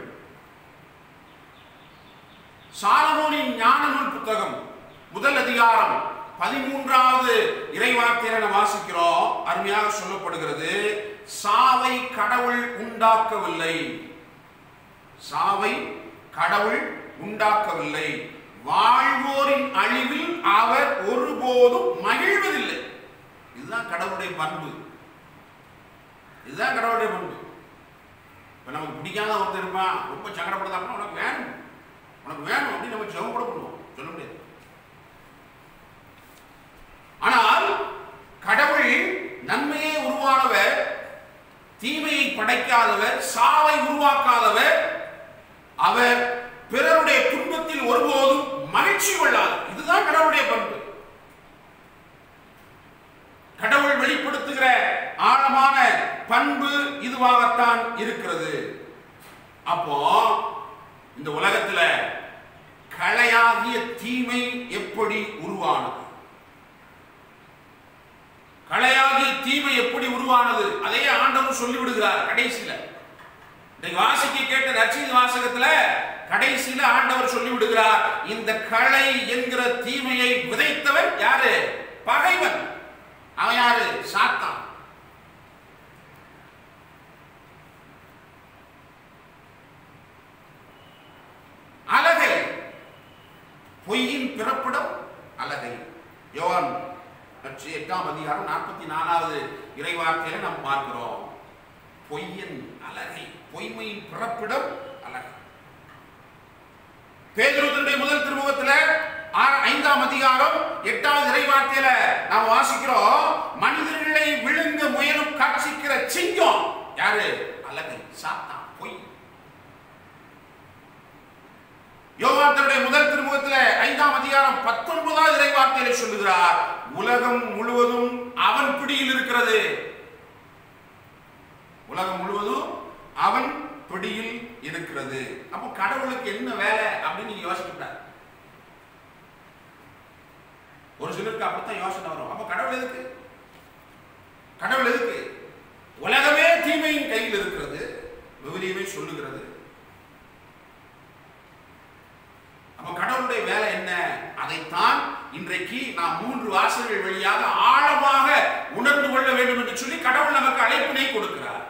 சாலமோனின் ஞான நூல் புத்தகம் முதல் அதிகாரம் பதிமூன்றாவது இறைவார்த்தையில நாம் வாசிக்கிறோம் அருமையாக சொல்லப்படுகிறது சாவை கடவுள் உண்டாக்கவில்லை சாவை கடவுள் உண்டாக்கவில்லை வாழ்வோரின் அழிவில் அவர் ஒருபோதும் மகிழ்வதில்லை இதுதான் கடவுளுடைய பண்பு இதுதான் கடவுளுடைய பண்பு இப்ப நமக்கு பிடிக்காத ஒருத்தர் இருப்பான் ரொம்ப சங்கடப்படுதாப்பா உனக்கு வேணும் உனக்கு வேணும் அப்படின்னு நம்ம ஜெபம் கூட பண்ணுவோம் சொல்ல முடியாது ஆனால் கடவுள் நன்மையே உருவானவர் தீமையை படைக்காதவர் சாவை உருவாக்காதவர் அவர் பிறருடைய துன்பத்தில் ஒருபோதும் மகிழ்ச்சி கொள்ளார் இதுதான் கடவுளுடைய பண்பு கடவுள் வெளிப்படுத்துகிற ஆழமான பண்பு இதுவாகத்தான் இருக்கிறது அப்போ இந்த உலகத்துல கலையாகிய தீமை எப்படி உருவானது கலையாகிய தீமை எப்படி உருவானது அதையே ஆண்டவர் சொல்லிவிடுகிறார் கடைசியில இன்னைக்கு வாசிக்க கேட்ட ரட்சித வாசகத்துல கடைசியில ஆண்டவர் சொல்லி விடுகிறார் இந்த களை என்கிற தீமையை விதைத்தவன் யாரு பகைவன் அவன் யாரு சாத்தான் அலகை பொய்யின் பிறப்பிடம் அலகை யோவான் நட்சி எட்டாம் அதிகாரம் நாற்பத்தி நாலாவது இறைவார்த்தையில நாம் பார்க்கிறோம் பொய்யின் அலகை பொய்மையின் பிறப்பிடம் அலகை பேதுருவனுடைய முதல் திருமுகத்துல ஆறு- ஐந்தாம் அதிகாரம் எட்டாவது இறைவார்த்தையில நாம் வாசிக்கிறோம் மனிதர்களை விழுங்க முயலும் காட்சிக்கிற சிங்கம் யாரு அலகை சாத்தான் பொய் யோவான் தன்னுடைய முதல் திருமுகத்துல ஐந்தாம் அதிகாரம் பத்தொன்பதாவது இறைவார்த்தையில சொல்லுகிறார் உலகம் முழுவதும் அவன் பிடியில் இருக்கிறது உலகம் முழுவதும் அவன் பிடியில் இருக்கிறது அப்போ கடவுளுக்கு என்ன வேலை அப்படின்னு நீங்க யோசிக்கப்படாது ஒரு சிலருக்கு அப்படித்தான் யோசனை வரும் அப்ப கடவுள் எதுக்கு கடவுள் எதுக்கு உலகமே தீமையின் கையில் இருக்கிறது விவிலியமே சொல்லுகிறது அப்ப கடவுளுடைய வேலை என்ன அதைத்தான் இன்றைக்கு நாம் மூன்று வாசல்கள் வழியாக ஆழமாக உணர்ந்து கொள்ள வேண்டும் என்று சொல்லி கடவுள் நமக்கு அழைப்பினை கொடுக்கிறார்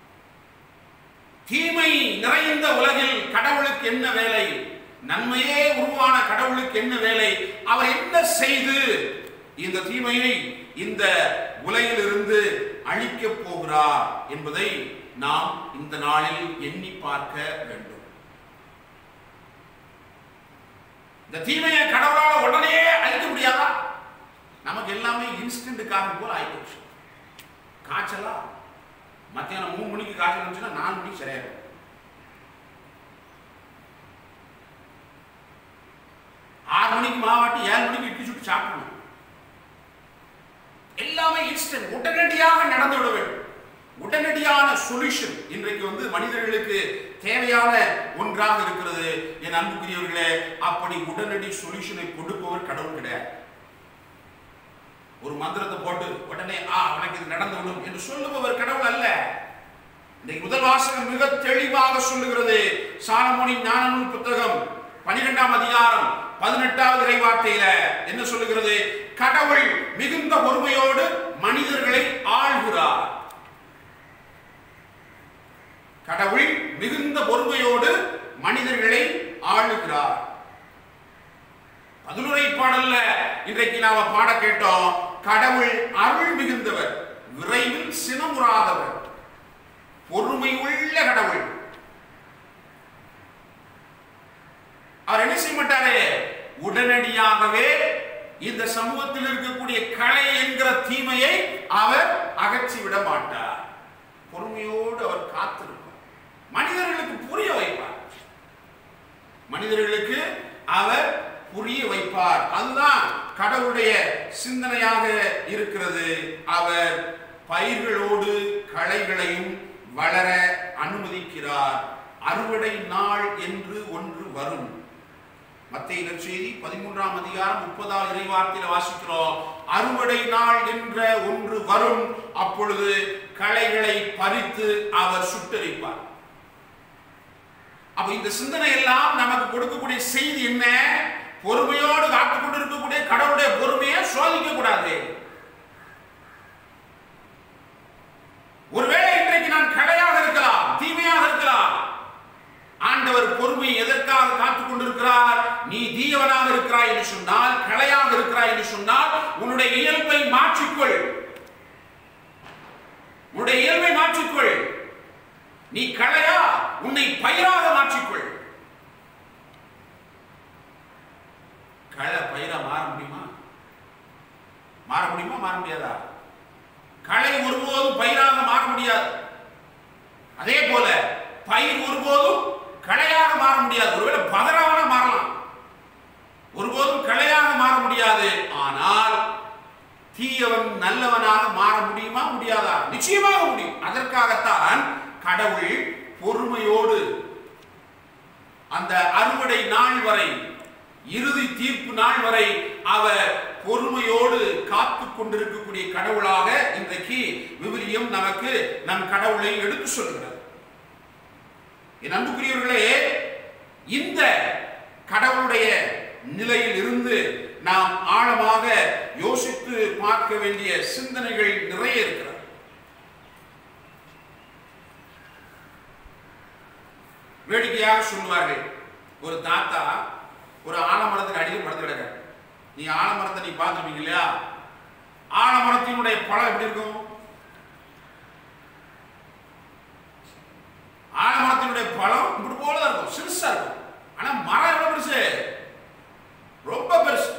தீமை நிறைந்த உலகில் கடவுளுக்கு என்ன வேலை நன்மையே உருவான கடவுளுக்கு என்ன வேலை அவர் என்ன செய்து இந்த தீமையை இந்த உலகிலிருந்து அழிக்கப் போகிறார் என்பதை நாம் இந்த நாளில் எண்ணி பார்க்க வேண்டும் இந்த தீமையை கடவுளால உடனே அழிக்க முடியாதா நமக்கு எல்லாமே இன்ஸ்டன்ட் காஃபி போல ஆயிப்போச்சு காய்ச்சலா மத்தியானம் மூணு மணிக்கு காய்ச்சல் இருந்துச்சுன்னா நாலு மணிக்கு சரியாயிடும் ஆறு மணிக்கு மாவாட்டி ஏழு மணிக்கு இட்லி சுட்டு சாப்பிடணும் எல்லாமே இன்ஸ்டன்ட் உடனடியாக நடந்து விட வேண்டும் உடனடியான சொல்யூஷன் இன்றைக்கு வந்து மனிதர்களுக்கு தேவையான ஒன்றாக இருக்கிறது என் அன்புக்குரியவர்களே அப்படி உடனடி சொல்யூஷனை கொடுப்பவர் கடவுள் கிடையாது ஒரு மந்திரத்தை போட்டு உடனே ஆ உனக்கு இது நடந்து விடும் என்று சொல்லுபவர் கடவுள் அல்ல இன்றைக்கு முதல் வாசகம் மிக தெளிவாக சொல்லுகிறது சாலமோனின் ஞான நூல் புத்தகம் பனிரெண்டாம் அதிகாரம் பதினெட்டாவது இறைவார்த்தையில என்ன சொல்லுகிறது கடவுள் மிகுந்த பொறுமையோடு மனிதர்களை ஆள்கிறார் கடவுள் மிகுந்த பொறுமையோடு மனிதர்களை ஆளுகிறார் பதிலுரை பாடல்ல இன்றைக்கு நாம பாட கேட்டோம் கடவுள் அருள் மிகுந்தவர் விரைவில் சினமுறாதவர் பொறுமை உள்ள கடவுள் அவர் என்ன செய்ய மாட்டாரு உடனடியாகவே இந்த சமூகத்தில் இருக்கக்கூடிய களை என்கிற தீமையை அவர் அகற்றி விட மாட்டார் பொறுமையோடு அவர் காத்திருப்பார் மனிதர்களுக்கு புரிய வைப்பார் மனிதர்களுக்கு அவர் புரிய வைப்பார் அதுதான் கடவுளுடைய சிந்தனையாக இருக்கிறது அவர் பயிர்களோடு களைகளையும் வளர அனுமதிக்கிறார் அறுவடை நாள் என்று ஒன்று வரும் மத்திய நற்செய்தி பதிமூன்றாம் அதிகாரம் முப்பதாம் இறைவார்த்தையில வாசிக்கிறோம் அறுவடை நாள் என்ற ஒன்று வரும் அப்பொழுது களைகளை பறித்து அவர் சுட்டரிப்பார் அப்ப இந்த சிந்தனை எல்லாம் நமக்கு கொடுக்கக்கூடிய செய்தி என்ன பொறுமையோடு காத்துக் கொண்டிருக்கக்கூடிய கடவுளுடைய பொறுமையை சோதிக்க கூடாது ஒருவேளை இன்றைக்கு நான் கலையாக இருக்கலாம் தீமையாக இருக்கலாம் ஆண்டவர் பொறுமை எதற்காக காத்துக் கொண்டிருக்கிறார் நீ தீயவனாக இருக்கிறாய் என்று சொன்னால் கலையாக இருக்கிறாய் என்று சொன்னால் உன்னுடைய இயல்பை மாற்றிக்கொள் உன்னுடைய இயல்பை மாற்றிக்கொள் நீ கலையா உன்னை பயிராக மாற்றிக்கொள் களை பயிரா மாற முடியுமா மாற முடியுமா மாற முடியாதா களை ஒருபோதும் பயிராக மாற முடியாது அதே போல பயிர் ஒருபோதும் களையாக மாற முடியாது ஒருவேளை பதறாக மாறலாம் ஒருபோதும் களையாக மாற முடியாது ஆனால் தீயவன் நல்லவனாக மாற முடியுமா முடியாதா நிச்சயமாக முடியும் அதற்காகத்தான் கடவுள் பொறுமையோடு அந்த அறுவடை நாள் வரை இறுதி தீர்ப்பு நாள் வரை அவர் பொறுமையோடு காத்து கொண்டிருக்கக்கூடிய கடவுளாக இன்றைக்கு விவிலியம் நமக்கு நம் கடவுளை எடுத்து சொல்கிறது என் அன்புக்குரியவர்களே இந்த கடவுளுடைய நிலையில் இருந்து நாம் ஆழமாக யோசித்து பார்க்க வேண்டிய சிந்தனைகள் நிறைய இருக்கிறது வேடிக்கையாக சொல்லுவார்கள் ஒரு தாத்தா ஒரு ஆலமரத்துக்கு அடியில் படுத்து கிடக்க நீ ஆலமரத்தை நீ பார்த்துருப்பீங்க இல்லையா ஆலமரத்தினுடைய பழம் எப்படி இருக்கும் ஆலமரத்தினுடைய பழம் இப்படி போல தான் இருக்கும் சிறுசா இருக்கும் ஆனா மரம் எவ்வளவு பெருசு ரொம்ப பெருசு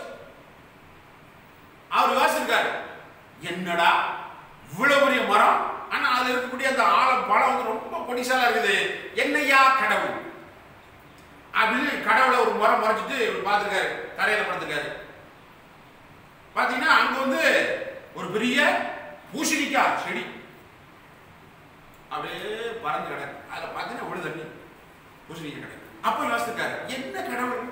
அவர் யோசிச்சிருக்காரு என்னடா இவ்வளவு பெரிய மரம் ஆனா அதுல இருக்கக்கூடிய அந்த ஆழ பழம் வந்து ரொம்ப பொடிசாலா இருக்குது என்னையா கடவுள் அப்படின்னு கடவுளை ஒரு முறை மறைச்சிட்டு இவர் பார்த்துருக்காரு தரையில படுத்துருக்காரு பாத்தீங்கன்னா அங்க வந்து ஒரு பெரிய பூசணிக்காய் செடி அப்படியே பறந்து கிடக்கு அதுல பார்த்தீங்கன்னா விழு தண்ணி பூசணிக்காய் கிடக்கு அப்ப யோசிச்சிருக்காரு என்ன கடவுள்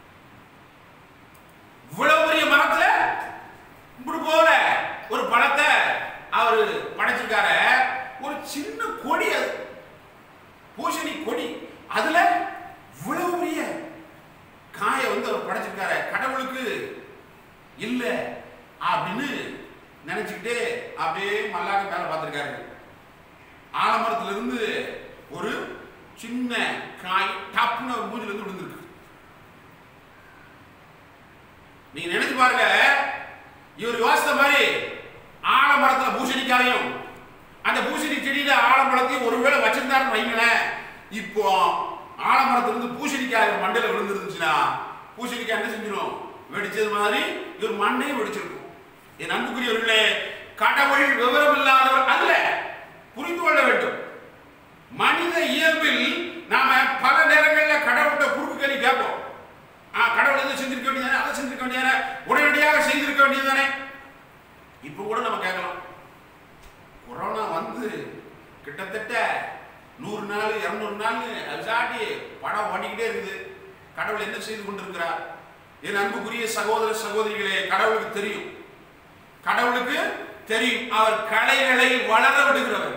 இவ்வளவு பெரிய மரத்துல இப்படி போல ஒரு பழத்தை அவரு படைச்சிருக்காரு ஒரு சின்ன கொடி அது பூசணி கொடி அதுல இவ்வளவு பெரிய காய வந்து அவர் படைச்சிருக்காரு கடவுளுக்கு இல்ல அப்படின்னு நினைச்சுக்கிட்டே அப்படியே மல்லாக்க மேல பார்த்திருக்காரு ஆலமரத்துல இருந்து ஒரு சின்ன காய் டப்புன்னு அவர் மூஞ்சில இருந்து விழுந்திருக்கு நீங்க நினைச்சு பாருங்க இவர் யோசித்த மாதிரி ஆலமரத்துல பூசணிக்காயும் அந்த பூசணி செடியில ஆலமரத்தையும் ஒருவேளை வச்சிருந்தாருன்னு வைங்களேன் இப்போ ஆலமரத்திலிருந்து பூசணிக்காய் மண்டையில விழுந்துருந்துச்சுன்னா பூசணிக்காய் என்ன செஞ்சிடும் வெடிச்சது மாதிரி இவர் மண்டையும் வெடிச்சிருக்கும் என் அன்புக்குரியவர்களே கடவுள் விவரம் இல்லாதவர் அல்ல புரிந்து கொள்ள வேண்டும் மனித இயல்பில் நாம பல நேரங்களில் கடவுள்கிட்ட குறுக்கு கேள்வி கேட்போம் ஆ கடவுள் எதை செஞ்சிருக்க வேண்டியதானே அதை செஞ்சிருக்க வேண்டியதானே உடனடியாக செய்திருக்க வேண்டியதானே இப்போ கூட நம்ம கேட்கலாம் கொரோனா வந்து கிட்டத்தட்ட நூறு நாள் இரநூறு நாள் அசாட்டி படம் ஓடிக்கிட்டே இருக்குது கடவுள் என்ன செய்து கொண்டிருக்கிறார் என் அன்புக்குரிய சகோதர சகோதரிகளே கடவுளுக்கு தெரியும் கடவுளுக்கு தெரியும் அவர் கலைகளை வளர விடுகிறவர்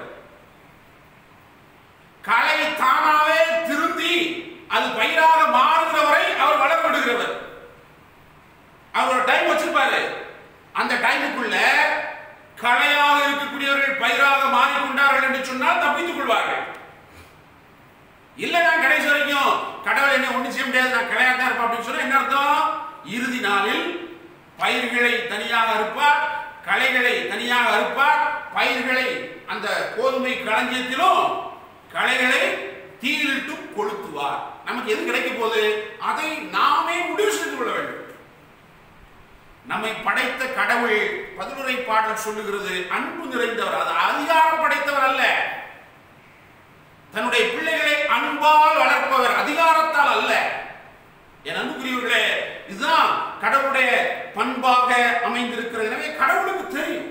கலை தானாவே திருந்தி அது பயிராக மாறுகிற வரை அவர் வளர விடுகிறவர் அவர் ஒரு டைம் வச்சிருப்பாரு அந்த டைமுக்குள்ள கலையாக இருக்கக்கூடியவர்கள் பயிராக மாறிக்கொண்டார்கள் என்று சொன்னால் தப்பித்துக் கொள்வார்கள் இல்ல நான் கடைசி வரைக்கும் கடவுள் என்ன ஒண்ணு செய்ய முடியாது நான் கலையாக தான் இருப்பேன் அப்படின்னு சொன்னா என்ன அர்த்தம் இறுதி நாளில் பயிர்களை தனியாக அறுப்பார் களைகளை தனியாக அறுப்பார் பயிர்களை அந்த கோதுமை களஞ்சியத்திலும் களைகளை தீயிலிட்டும் கொளுத்துவார் நமக்கு எது கிடைக்க போகுது அதை நாமே முடிவு செய்து கொள்ள வேண்டும் நம்மை படைத்த கடவுள் பதிலுரை பாடல் சொல்லுகிறது அன்பு நிறைந்தவர் அது அதிகாரம் படைத்தவர் அல்ல தன்னுடைய பிள்ளைகளை அன்பால் வளர்ப்பவர் அதிகாரத்தால் அல்ல என் அன்புக்குரியவர்களே இதுதான் கடவுளுடைய பண்பாக அமைந்திருக்கிறது எனவே கடவுளுக்கு தெரியும்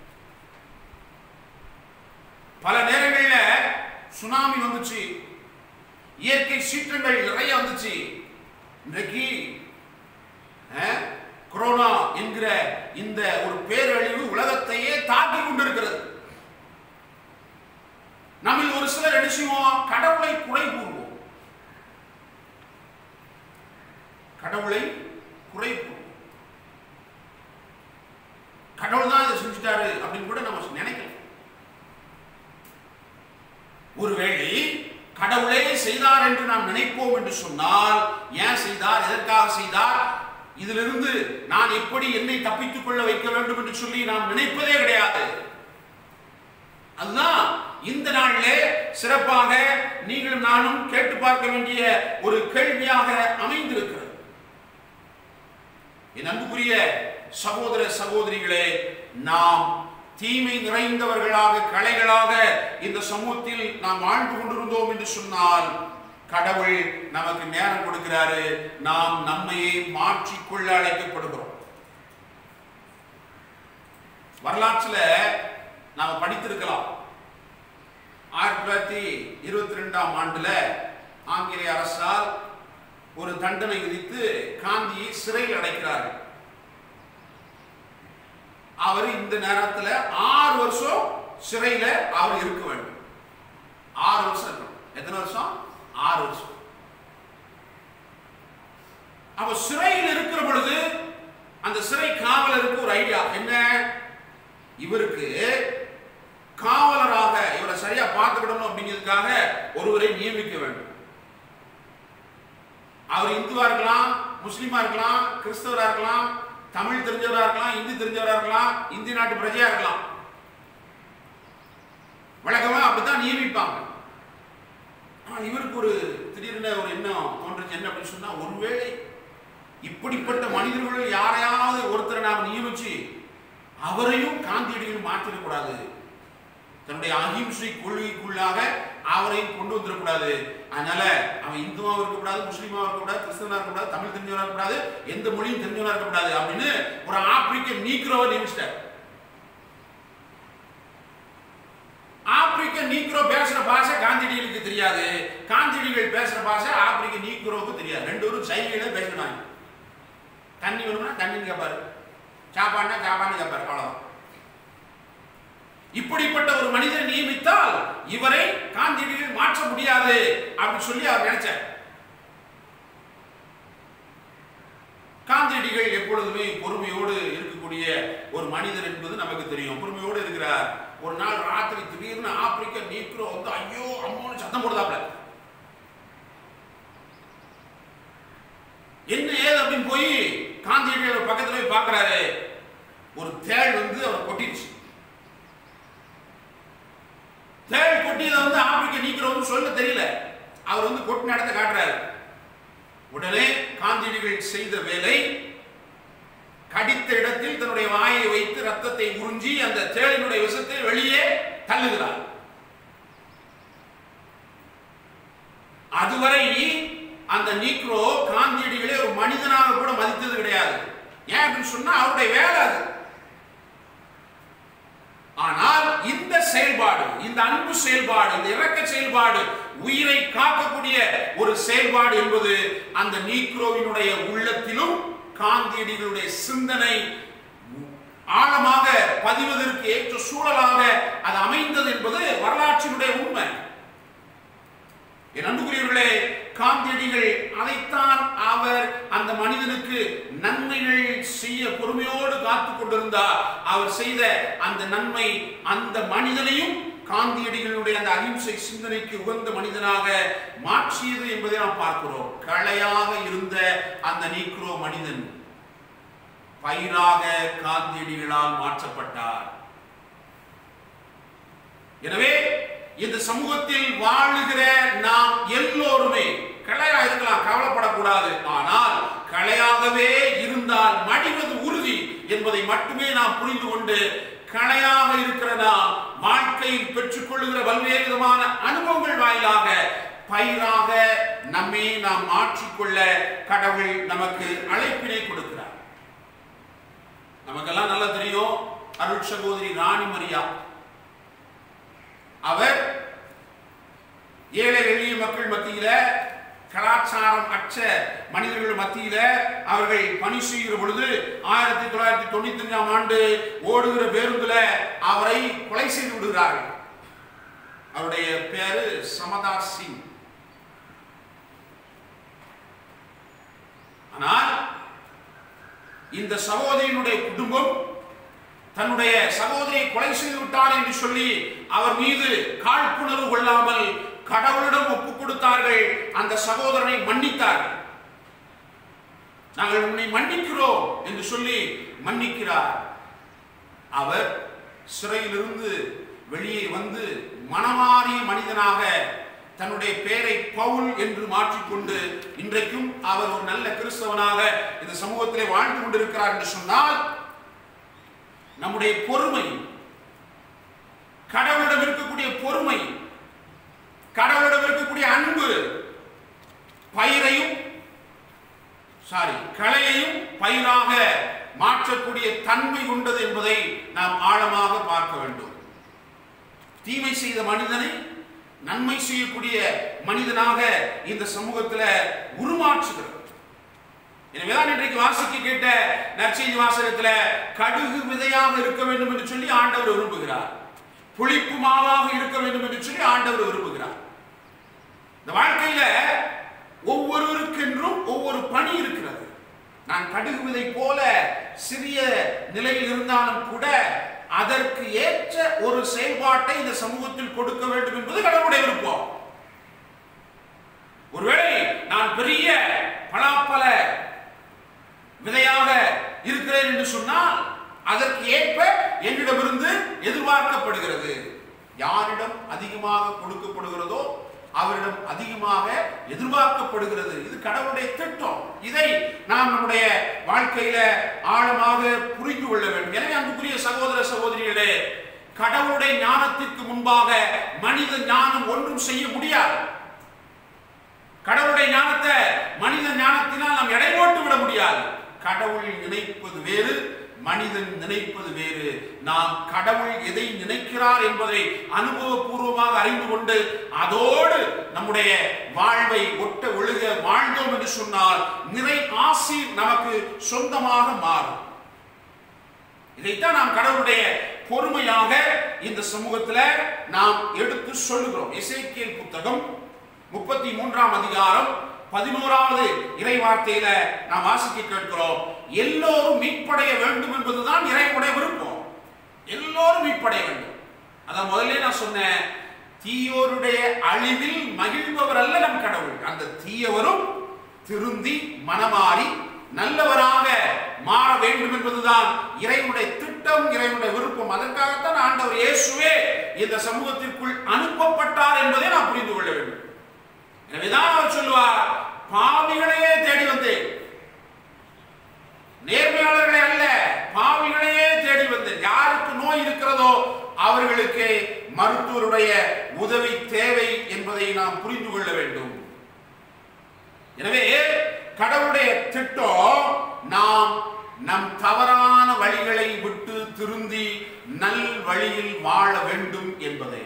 பல நேரங்கள்ல சுனாமி வந்துச்சு இயற்கை சீற்றங்கள் நிறைய வந்துச்சு இன்றைக்கு அஹ், கொரோனா என்கிற இந்த ஒரு பேரழிவு உலகத்தையே தாக்கி கொண்டிருக்கிறது நம்மில் ஒரு சிலர் என்ன செய்வோம் கடவுளை குறை கூறுவோம் கடவுளை குறை கூறுவோம் கடவுள் தான் இதை செஞ்சுட்டாரு அப்படின்னு கூட நம்ம நினைக்கலாம் ஒருவேளை கடவுளே செய்தார் என்று நாம் நினைப்போம் என்று சொன்னால் ஏன் செய்தார் எதற்காக செய்தார் இதிலிருந்து நான் எப்படி என்னை தப்பித்துக் கொள்ள வைக்க வேண்டும் என்று சொல்லி நாம் நினைப்பதே கிடையாது அதுதான் இந்த நாளிலே சிறப்பாக நீங்களும் நானும் கேட்டு பார்க்க வேண்டிய ஒரு கேள்வியாக அமைந்திருக்கிறது என் அன்புக்குரிய சகோதர சகோதரிகளே நாம் தீமை நிறைந்தவர்களாக கலைகளாக இந்த சமூகத்தில் நாம் வாழ்ந்து கொண்டிருந்தோம் என்று சொன்னால் கடவுள் நமக்கு நேரம் கொடுக்கிறாரு நாம் நம்மையே மாற்றிக்கொள்ள அழைக்கப்படுகிறோம் வரலாற்றுல நாம படித்திருக்கலாம் ஆயிரத்தி தொள்ளாயிரத்தி இருபத்தி ரெண்டாம் ஆண்டுல ஆங்கிலேய அரசால் ஒரு தண்டனை விதித்து காந்தியை சிறையில் அடைக்கிறார்கள் அவர் இந்த நேரத்துல ஆறு வருஷம் சிறையில அவர் இருக்க வேண்டும் ஆறு வருஷம் இருக்கணும் எத்தனை வருஷம் ஆறு வருஷம் அப்ப சிறையில் இருக்கிற பொழுது அந்த சிறை காவலருக்கு ஒரு ஐடியா என்ன இவருக்கு காவலராக இவரை சரியா பார்த்துக்கிடணும் அப்படிங்கிறதுக்காக ஒருவரை நியமிக்க வேண்டும் அவர் இந்துவா இருக்கலாம் முஸ்லீமா இருக்கலாம் கிறிஸ்தவரா இருக்கலாம் தமிழ் தெரிஞ்சவரா இருக்கலாம் இந்தி தெரிஞ்சவரா இருக்கலாம் இந்திய நாட்டு பிரஜையா இருக்கலாம் வழக்கமா அப்படித்தான் நியமிப்பாங்க ஆனா இவருக்கு ஒரு திடீர்னு ஒரு எண்ணம் தோன்றுச்சு என்ன அப்படின்னு சொன்னா ஒருவேளை இப்படிப்பட்ட மனிதர்கள் யாரையாவது ஒருத்தரை நாம் நியமிச்சு அவரையும் காந்தியடிகள் மாற்றிடக்கூடாது தன்னுடைய அகிம்சை கொள்கைக்குள்ளாக அவரையும் கொண்டு வந்துடக்கூடாது அதனால அவன் இந்துவா இருக்கக்கூடாது முஸ்லீமா இருக்கக்கூடாது கிறிஸ்தவனா இருக்கக்கூடாது தமிழ் தெரிஞ்சவனா இருக்கக்கூடாது எந்த மொழியும் தெரிஞ்சவனா இருக்கக்கூடாது அப்படின்னு ஒரு ஆப்பிரிக்க நீக்ரோவை நியமிச்சிட்டார் ஆப்பிரிக்க நீக்ரோ பேசுற பாஷை காந்தியடிகளுக்கு தெரியாது காந்தியடிகள் பேசுற பாஷை ஆப்பிரிக்க நீக்ரோவுக்கு தெரியாது ரெண்டு பேரும் சைகையில பேசினாங்க தண்ணி வேணும்னா தண்ணின்னு கேட்பாரு சாப்பாடுனா சாப்பாடுன்னு கேட்பாரு அவ்வளவுதான் இப்படிப்பட்ட ஒரு மனிதரை நியமித்தால் இவரை காந்தியடிகள் மாற்ற முடியாது அப்படின்னு சொல்லி அவர் நினைச்சார் காந்தியடிகள் எப்பொழுதுமே பொறுமையோடு இருக்கக்கூடிய ஒரு மனிதர் என்பது நமக்கு தெரியும் பொறுமையோடு இருக்கிறார் ஒரு நாள் ராத்திரி திடீர்னு ஆப்பிரிக்க நீக்ரோ வந்து ஐயோ அம்மான்னு சத்தம் போடுதாப்ல என்ன ஏது அப்படின்னு போய் காந்தியடிகள் பக்கத்துல போய் பார்க்கறாரு ஒரு தேள் வந்து அவர் கொட்டிடுச்சு தேள் கொட்டியதை வந்து ஆப்பிரிக்க நீக்கிறவங்க சொல்ல தெரியல அவர் வந்து கொட்டின இடத்தை காட்டுறாரு உடனே காந்தியடிகள் செய்த வேலை கடித்த இடத்தில் தன்னுடைய வாயை வைத்து ரத்தத்தை உறிஞ்சி அந்த தேளினுடைய விஷத்தை வெளியே தள்ளுகிறார் அதுவரை அந்த நீக்ரோ காந்தியடிகளை ஒரு மனிதனாக கூட மதித்தது கிடையாது ஏன் அப்படின்னு சொன்னா அவருடைய வேலை அது ஆனால் இந்த செயல்பாடு இந்த அன்பு செயல்பாடு இந்த இரக்க செயல்பாடு உயிரை காக்கக்கூடிய ஒரு செயல்பாடு என்பது அந்த நீக்ரோவினுடைய உள்ளத்திலும் காந்தியடிகளுடைய சிந்தனை ஆழமாக பதிவதற்கு ஏற்ற சூழலாக அது அமைந்தது என்பது வரலாற்றினுடைய உண்மை என் அன்புக்குரியவர்களே காந்தியடிகள் அதைத்தான் அவர் அந்த மனிதனுக்கு நன்மைகள் செய்ய பொறுமையோடு காத்துக் கொண்டிருந்தார் அவர் செய்த அந்த நன்மை அந்த மனிதனையும் காந்தியடிகளுடைய அந்த அகிம்சை சிந்தனைக்கு உகந்த மனிதனாக மாற்றியது என்பதை நாம் பார்க்கிறோம் களையாக இருந்த அந்த நீக்ரோ மனிதன் பயிராக காந்தியடிகளால் மாற்றப்பட்டார் எனவே இந்த சமூகத்தில் வாழுகிற நாம் எல்லோருமே களையா இருக்கலாம் கவலைப்படக்கூடாது ஆனால் களையாகவே இருந்தால் மடிவது உறுதி என்பதை மட்டுமே நாம் புரிந்து கொண்டு களையாக இருக்கிற நாம் வாழ்க்கையில் பெற்றுக்கொள்ளுகிற பல்வேறு விதமான அனுபவங்கள் வாயிலாக பயிராக நம்மை நாம் மாற்றிக்கொள்ள கடவுள் நமக்கு அழைப்பினை கொடுக்கிறார் நமக்கெல்லாம் நல்லா தெரியும் அருள் சகோதரி ராணி மரியா அவர் ஏழை எளிய மக்கள் மத்தியில கலாச்சாரம் அற்ற மனிதர்கள் மத்தியில அவர்கள் பணி செய்கிற பொழுது ஆயிரத்தி தொள்ளாயிரத்தி தொண்ணூத்தி அஞ்சாம் ஆண்டு ஓடுகிற பேருந்துல அவரை கொலை செய்து விடுகிறார்கள் அவருடைய பேரு சமதார் சிங் ஆனால் இந்த சகோதரியினுடைய குடும்பம் தன்னுடைய சகோதரியை கொலை செய்து விட்டார் என்று சொல்லி அவர் மீது காழ்ப்புணர்வு கொள்ளாமல் கடவுளிடம் ஒப்புக் கொடுத்தார்கள் அந்த சகோதரனை மன்னித்தார்கள் நாங்கள் உன்னை மன்னிக்கிறோம் என்று சொல்லி மன்னிக்கிறார் அவர் சிறையிலிருந்து வெளியே வந்து மனமாறிய மனிதனாக தன்னுடைய பெயரை பவுல் என்று மாற்றிக்கொண்டு இன்றைக்கும் அவர் ஒரு நல்ல கிறிஸ்தவனாக இந்த சமூகத்திலே வாழ்ந்து கொண்டிருக்கிறார் என்று சொன்னால் நம்முடைய பொறுமை கடவுளிடம் இருக்கக்கூடிய பொறுமை கடவுளிடம் இருக்கக்கூடிய அன்பு பயிரையும் சாரி கலையையும் பயிராக மாற்றக்கூடிய தன்மை கொண்டது என்பதை நாம் ஆழமாக பார்க்க வேண்டும் தீமை செய்த மனிதனை நன்மை செய்யக்கூடிய மனிதனாக இந்த சமூகத்தில் உருமாற்றுகிறது எனவேதான் இன்றைக்கு வாசிக்க கேட்ட நற்செய்தி வாசகத்துல கடுகு விதையாக இருக்க வேண்டும் என்று சொல்லி ஆண்டவர் விரும்புகிறார் புளிப்பு மாவாக இருக்க வேண்டும் என்று சொல்லி ஆண்டவர் விரும்புகிறார் இந்த வாழ்க்கையில ஒவ்வொருவருக்கென்றும் ஒவ்வொரு பணி இருக்கிறது நான் கடுகு விதை போல சிறிய நிலையில் இருந்தாலும் கூட அதற்கு ஏற்ற ஒரு செயல்பாட்டை இந்த சமூகத்தில் கொடுக்க வேண்டும் என்பது கடவுளுடைய விருப்பம் ஒருவேளை நான் பெரிய பலாப்பல விதையாக இருக்கிறேன் என்று சொன்னால் அதற்கு ஏற்ப என்னிடமிருந்து எதிர்பார்க்கப்படுகிறது யாரிடம் அதிகமாக கொடுக்கப்படுகிறதோ அவரிடம் அதிகமாக எதிர்பார்க்கப்படுகிறது இது கடவுளுடைய திட்டம் இதை நாம் நம்முடைய வாழ்க்கையில ஆழமாக புரிந்து கொள்ள வேண்டும் எனவே அன்புக்குரிய சகோதர சகோதரிகளே கடவுளுடைய ஞானத்திற்கு முன்பாக மனித ஞானம் ஒன்றும் செய்ய முடியாது கடவுளுடைய ஞானத்தை மனித ஞானத்தினால் நாம் எடை போட்டு விட முடியாது கடவுள் நினைப்பது வேறு மனிதன் நினைப்பது வேறு நாம் கடவுள் எதை நினைக்கிறார் என்பதை அனுபவபூர்வமாக அறிந்து கொண்டு அதோடு நம்முடைய வாழ்வை ஒட்ட ஒழுக வாழ்ந்தோம் என்று சொன்னால் நிறை ஆசி நமக்கு சொந்தமாக மாறும் இதைத்தான் நாம் கடவுளுடைய பொறுமையாக இந்த சமூகத்துல நாம் எடுத்து சொல்லுகிறோம் இசைக்கியல் புத்தகம் முப்பத்தி மூன்றாம் அதிகாரம் பதினோராவது இறை வார்த்தையில நாம் வாசிக்க கேட்கிறோம் எல்லோரும் மீட்படைய வேண்டும் என்பதுதான் இறைவனுடைய விருப்பம் எல்லோரும் மீட்படைய வேண்டும் அதான் முதல்ல நான் சொன்னேன் தீயோருடைய அழிவில் மகிழ்பவர் அல்ல நம் கடவுள் அந்த தீயவரும் திருந்தி மனமாறி நல்லவராக மாற வேண்டும் என்பதுதான் இறைவனுடைய திட்டம் இறைவனுடைய விருப்பம் அதற்காகத்தான் ஆண்டவர் இயேசுவே இந்த சமூகத்திற்குள் அனுப்பப்பட்டார் என்பதை நாம் புரிந்து கொள்ள வேண்டும் எனவேதான் அவர் சொல்லுவார் பாவிகளையே தேடி வந்தேன் நேர்மையாளர்களை அல்ல பாவிகளையே தேடி வந்தேன் யாருக்கு நோய் இருக்கிறதோ அவர்களுக்கு மருத்துவருடைய உதவி தேவை என்பதை நாம் புரிந்து கொள்ள வேண்டும் எனவே கடவுளுடைய திட்டம் நாம் நம் தவறான வழிகளை விட்டு திருந்தி நல் வழியில் வாழ வேண்டும் என்பதே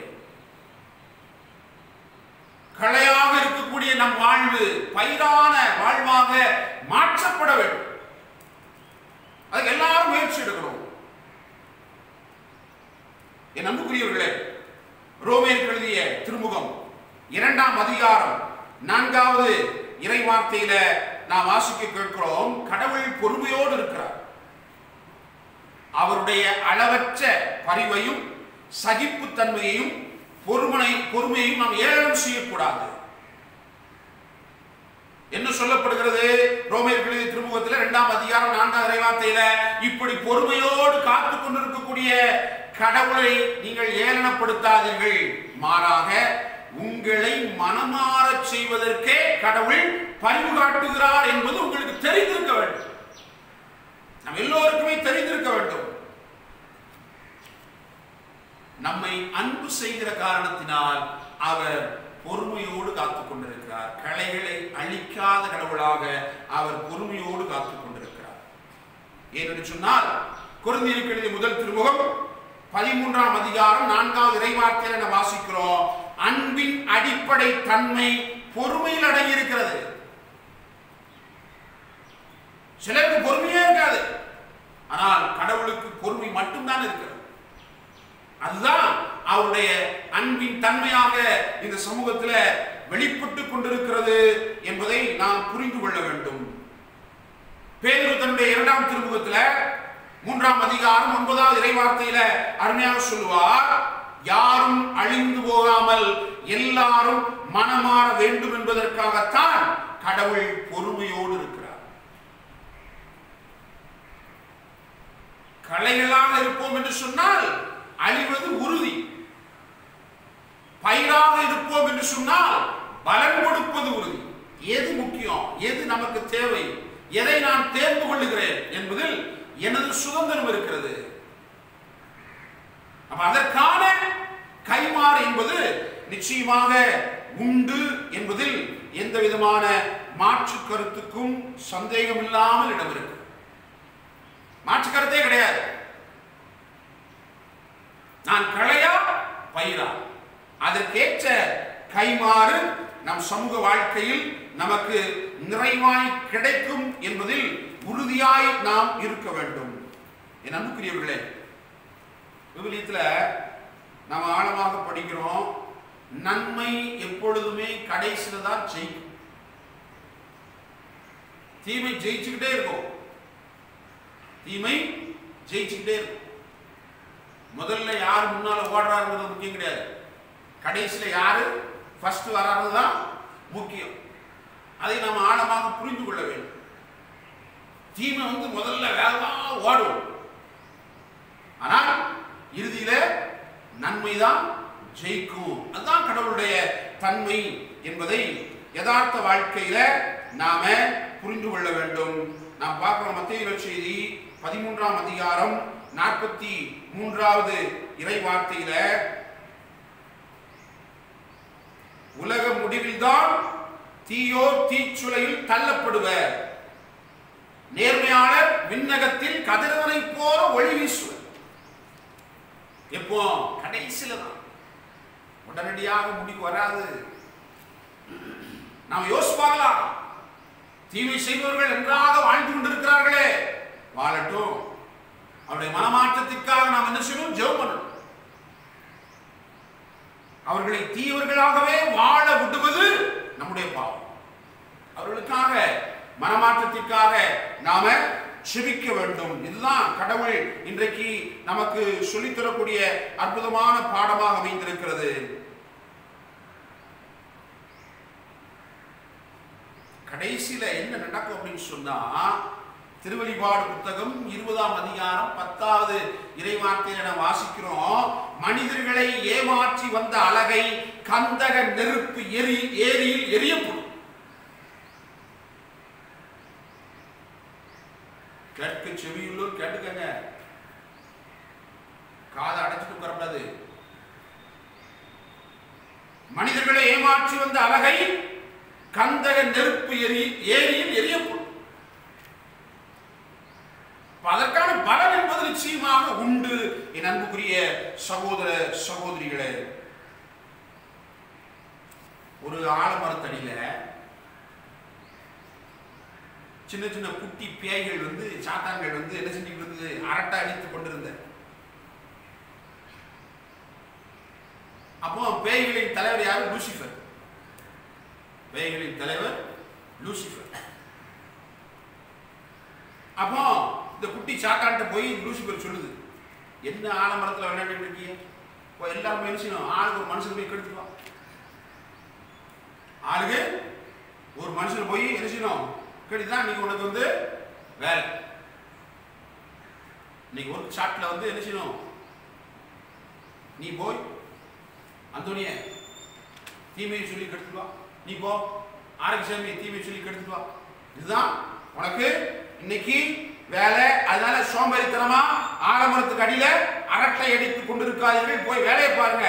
களையாக இருக்கக்கூடிய நம் வாழ்வு பயிரான வாழ்வாக மாற்றப்பட வேண்டும் அதுக்கு எல்லாரும் முயற்சி எடுக்கணும் என் அன்புக்குரியவர்களே ரோமேற்கு எழுதிய திருமுகம் இரண்டாம் அதிகாரம் நான்காவது இறை வார்த்தையில நாம் வாசிக்க கேட்கிறோம் கடவுள் பொறுமையோடு இருக்கிறார் அவருடைய அளவற்ற பரிவையும் சகிப்புத்தன்மையையும் பொறுமனை பொறுமையையும் நாம் ஏளனம் செய்யக்கூடாது என்ன சொல்லப்படுகிறது ரோமையர் எழுதிய திருமுகத்தில் இரண்டாம் அதிகாரம் நான்காம் இறைவார்த்தையில இப்படி பொறுமையோடு காத்து கொண்டிருக்கக்கூடிய கடவுளை நீங்கள் ஏளனப்படுத்தாதீர்கள் மாறாக உங்களை மனமாறச் செய்வதற்கே கடவுள் பரிவு காட்டுகிறார் என்பது உங்களுக்கு தெரிந்திருக்க வேண்டும் நம் எல்லோருக்குமே தெரிந்திருக்க வேண்டும் நம்மை அன்பு செய்கிற காரணத்தினால் அவர் பொறுமையோடு காத்துக் கொண்டிருக்கிறார் களைகளை அழிக்காத கடவுளாக அவர் பொறுமையோடு காத்துக் கொண்டிருக்கிறார் ஏனென்று சொன்னால் குருந்திருக்கு எழுதிய முதல் திருமுகம் பதிமூன்றாம் அதிகாரம் நான்காவது இறைவார்த்தையில் என வாசிக்கிறோம் அன்பின் அடிப்படை தன்மை பொறுமையில் அடங்கியிருக்கிறது சிலருக்கு பொறுமையே இருக்காது ஆனால் கடவுளுக்கு பொறுமை மட்டும்தான் இருக்கிறது அதுதான் அவருடைய அன்பின் தன்மையாக இந்த சமூகத்தில் வெளிப்பட்டு கொண்டிருக்கிறது என்பதை நாம் புரிந்து கொள்ள வேண்டும் பேதுரு தன்னுடைய இரண்டாம் திருமுகத்துல மூன்றாம் அதிகாரம் ஒன்பதாவது இறைவார்த்தையில அருமையாக சொல்லுவார் யாரும் அழிந்து போகாமல் எல்லாரும் மனமாற வேண்டும் என்பதற்காகத்தான் கடவுள் பொறுமையோடு இருக்கிறார் கலைகளாக இருப்போம் என்று சொன்னால் அழிவது உறுதி பயிராக இருப்போம் என்று சொன்னால் பலன் கொடுப்பது உறுதி எது முக்கியம் எது நமக்கு தேவை எதை நான் தேர்ந்து கொள்ளுகிறேன் என்பதில் எனது சுதந்திரம் இருக்கிறது அப்ப அதற்கான கைமாறு என்பது நிச்சயமாக உண்டு என்பதில் எந்த விதமான மாற்று கருத்துக்கும் சந்தேகம் இல்லாமல் இடம் இருக்கு மாற்று கருத்தே கிடையாது நான் களையா பயிரா அதற்கேற்ற கைமாறு நம் சமூக வாழ்க்கையில் நமக்கு நிறைவாய் கிடைக்கும் என்பதில் உறுதியாய் நாம் இருக்க வேண்டும் என் அன்புக்குரியவர்களே விவிலியத்துல நாம் ஆழமாக படிக்கிறோம் நன்மை எப்பொழுதுமே கடைசியில தான் ஜெயிக்கும் தீமை ஜெயிச்சுக்கிட்டே இருக்கும் தீமை ஜெயிச்சுக்கிட்டே இருக்கும் முதல்ல யார் முன்னால ஓடுறாருங்கிறது முக்கியம் கிடையாது கடைசியில யாரு ஃபர்ஸ்ட் வராது தான் முக்கியம் அதை நாம் ஆழமாக புரிந்து கொள்ள வேண்டும் தீமை வந்து முதல்ல வேகமா ஓடும் ஆனால் இறுதியில நன்மைதான் ஜெயிக்கும் அதுதான் கடவுளுடைய தன்மை என்பதை யதார்த்த வாழ்க்கையில நாம புரிந்து கொள்ள வேண்டும் நாம் பார்க்கிறோம் மத்திய செய்தி பதிமூன்றாம் அதிகாரம் நாற்பத்தி மூன்றாவது இறை வார்த்தையில உலக முடிவில்தான் தீயோர் தீச்சுளையில் தள்ளப்படுவர் நேர்மையாளர் விண்ணகத்தில் கதிரவனை போல ஒளி வீசுவர் எப்போ கடைசியில தான் உடனடியாக முடிவு வராது நாம் யோசிப்பாங்களா தீமை செய்பவர்கள் நன்றாக வாழ்ந்து கொண்டிருக்கிறார்களே வாழட்டும் அவருடைய மனமாற்றத்திற்காக நாம் என்ன செய்யணும் ஜெபம் பண்ணணும் அவர்களை தீயவர்களாகவே வாழ விடுவது நம்முடைய பாவம் அவர்களுக்காக மனமாற்றத்திற்காக நாம செபிக்க வேண்டும் இதுதான் கடவுள் இன்றைக்கு நமக்கு சொல்லித்தரக்கூடிய அற்புதமான பாடமாக அமைந்திருக்கிறது கடைசியில என்ன நடக்கும் அப்படின்னு சொன்னா திருவழிபாடு புத்தகம் இருபதாம் அதிகாரம் பத்தாவது இறைவார்த்தையில நாம் வாசிக்கிறோம் மனிதர்களை ஏமாற்றி வந்த அழகை கந்தக நெருப்பு எரி ஏரியில் எரியப்படும் கேட்க செவியுள்ளூர் கேட்டுக்கங்க காதை அடைச்சிட்டு உட்காரக்கூடாது மனிதர்களை ஏமாற்றி வந்த அழகை கந்தக நெருப்பு எரி ஏரியில் எரியப்படும் அப்ப அதற்கான பலன் என்பது நிச்சயமாக உண்டு என் அன்புக்குரிய சகோதர சகோதரிகளே ஒரு ஆலமரத்தடியில சின்ன சின்ன குட்டி பேய்கள் வந்து சாத்தான்கள் வந்து என்ன செஞ்சுட்டு இருந்தது அரட்டை அடித்துக் கொண்டிருந்த அப்போ பேய்களின் தலைவர் யாரு லூசிஃபர் பேய்களின் தலைவர் லூசிஃபர் அப்போ இந்த குட்டி சாத்தான்ட்ட போய் லூசிஃபர் சொல்லுது என்ன ஆலமரத்தில் விளையாடிட்டு இருக்கீங்க இப்போ எல்லாரும் மனுஷனும் ஆளுக்கு ஒரு மனுஷன் போய் கெடுத்துட்டு வா ஆளுக்கு ஒரு மனுஷன் போய் என்ன செய்யணும் கெடுத்துதான் நீங்க உனக்கு வந்து வேலை இன்னைக்கு ஒரு சாட்டில் வந்து என்ன செய்யணும் நீ போய் அந்தோனிய தீமையை சொல்லி கெடுத்துட்டு வா நீ போ ஆரோக்கியசாமி தீமையை சொல்லி கெடுத்துட்டு வா இதுதான் உனக்கு இன்னைக்கு வேலை அதனால சோம்பேறித்தனமா ஆலமரத்துக்கு அடியில அரட்டை அடித்துக் கொண்டிருக்காதீர்கள் போய் வேலையை பாருங்க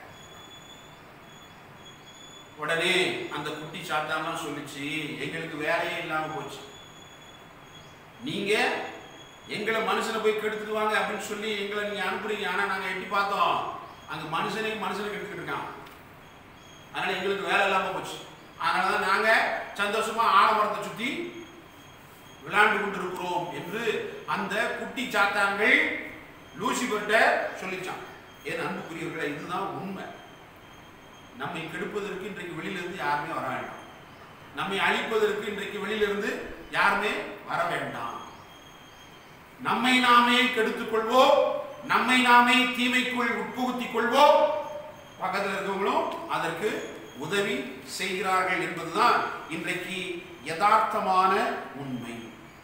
உடனே அந்த குட்டி சாத்தான்லாம் சொல்லிச்சு எங்களுக்கு வேலையே இல்லாம போச்சு நீங்க எங்களை மனுஷனை போய் கெடுத்துட்டு வாங்க அப்படின்னு சொல்லி எங்களை நீங்க அனுப்புறீங்க ஆனா நாங்க எட்டி பார்த்தோம் அங்க மனுஷனையும் மனுஷனை கெடுத்துட்டு இருக்கான் அதனால எங்களுக்கு வேலை இல்லாம போச்சு அதனாலதான் நாங்க சந்தோஷமா ஆலமரத்தை சுத்தி விளையாண்டு கொண்டிருக்கிறோம் என்று அந்த குட்டி சாத்தான்கள் லூசிபர்ட்ட சொல்லிச்சான் ஏன் அன்புக்குரியவர்களே இதுதான் உண்மை நம்மை கெடுப்பதற்கு இன்றைக்கு வெளியிலிருந்து யாருமே வர வேண்டாம் நம்மை அழிப்பதற்கு இன்றைக்கு வெளியிலிருந்து யாருமே வர வேண்டாம் நம்மை நாமே கெடுத்துக் கொள்வோம் நம்மை நாமே தீமைக்குள் உட்புகுத்திக் கொள்வோம் பக்கத்தில் இருக்கவங்களும் அதற்கு உதவி செய்கிறார்கள் என்பதுதான் இன்றைக்கு யதார்த்தமான உண்மை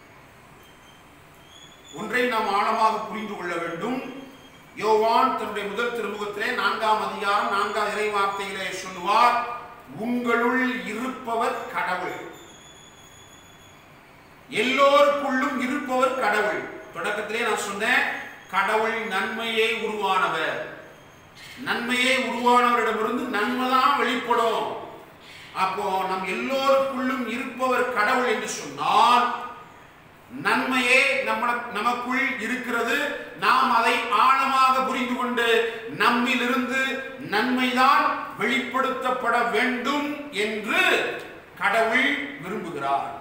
ஒன்றை நாம் ஆழமாக புரிந்து கொள்ள வேண்டும் யோவான் தன்னுடைய முதல் திருமுகத்திலே நான்காம் அதிகாரம் நான்காம் இறை வார்த்தையிலே சொல்லுவார் உங்களுள் இருப்பவர் கடவுள் எல்லோருக்குள்ளும் இருப்பவர் கடவுள் தொடக்கத்திலே நான் சொன்னேன் கடவுள் நன்மையே உருவானவர் நன்மையே உருவானவரிடமிருந்து நன்மை தான் வெளிப்படும் அப்போ நம் எல்லோருக்குள்ளும் இருப்பவர் கடவுள் என்று சொன்னால் நன்மையே நம்ம நமக்குள் இருக்கிறது நாம் அதை ஆழமாக புரிந்து கொண்டு நம்மிலிருந்து நன்மைதான் வெளிப்படுத்தப்பட வேண்டும் என்று கடவுள் விரும்புகிறார்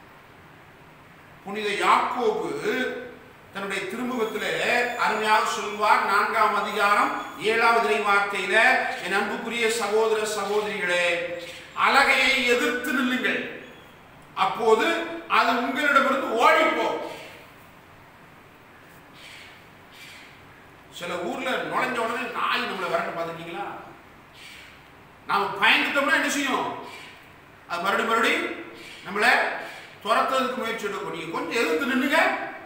புனித யாக்கோபு தன்னுடைய திருமுகத்திலே அருமையாக சொல்வார் நான்காம் அதிகாரம் ஏழாவது இறை வார்த்தையில என் அன்புக்குரிய சகோதர சகோதரிகளே அழகையை எதிர்த்து நில்லுங்கள் அப்போது அது உங்களிடமிருந்து ஓடிப்போம் சில ஊர்ல நுழைஞ்ச உடனே நாய் நம்மளை விரட்ட பார்த்துருக்கீங்களா நாம பயந்துட்டோம்னா என்ன செய்யும் அது மறுபடி மறுபடி நம்மளை துரத்துறதுக்கு முயற்சி எடுக்கும் நீங்க கொஞ்சம் எதிர்த்து நின்னுங்க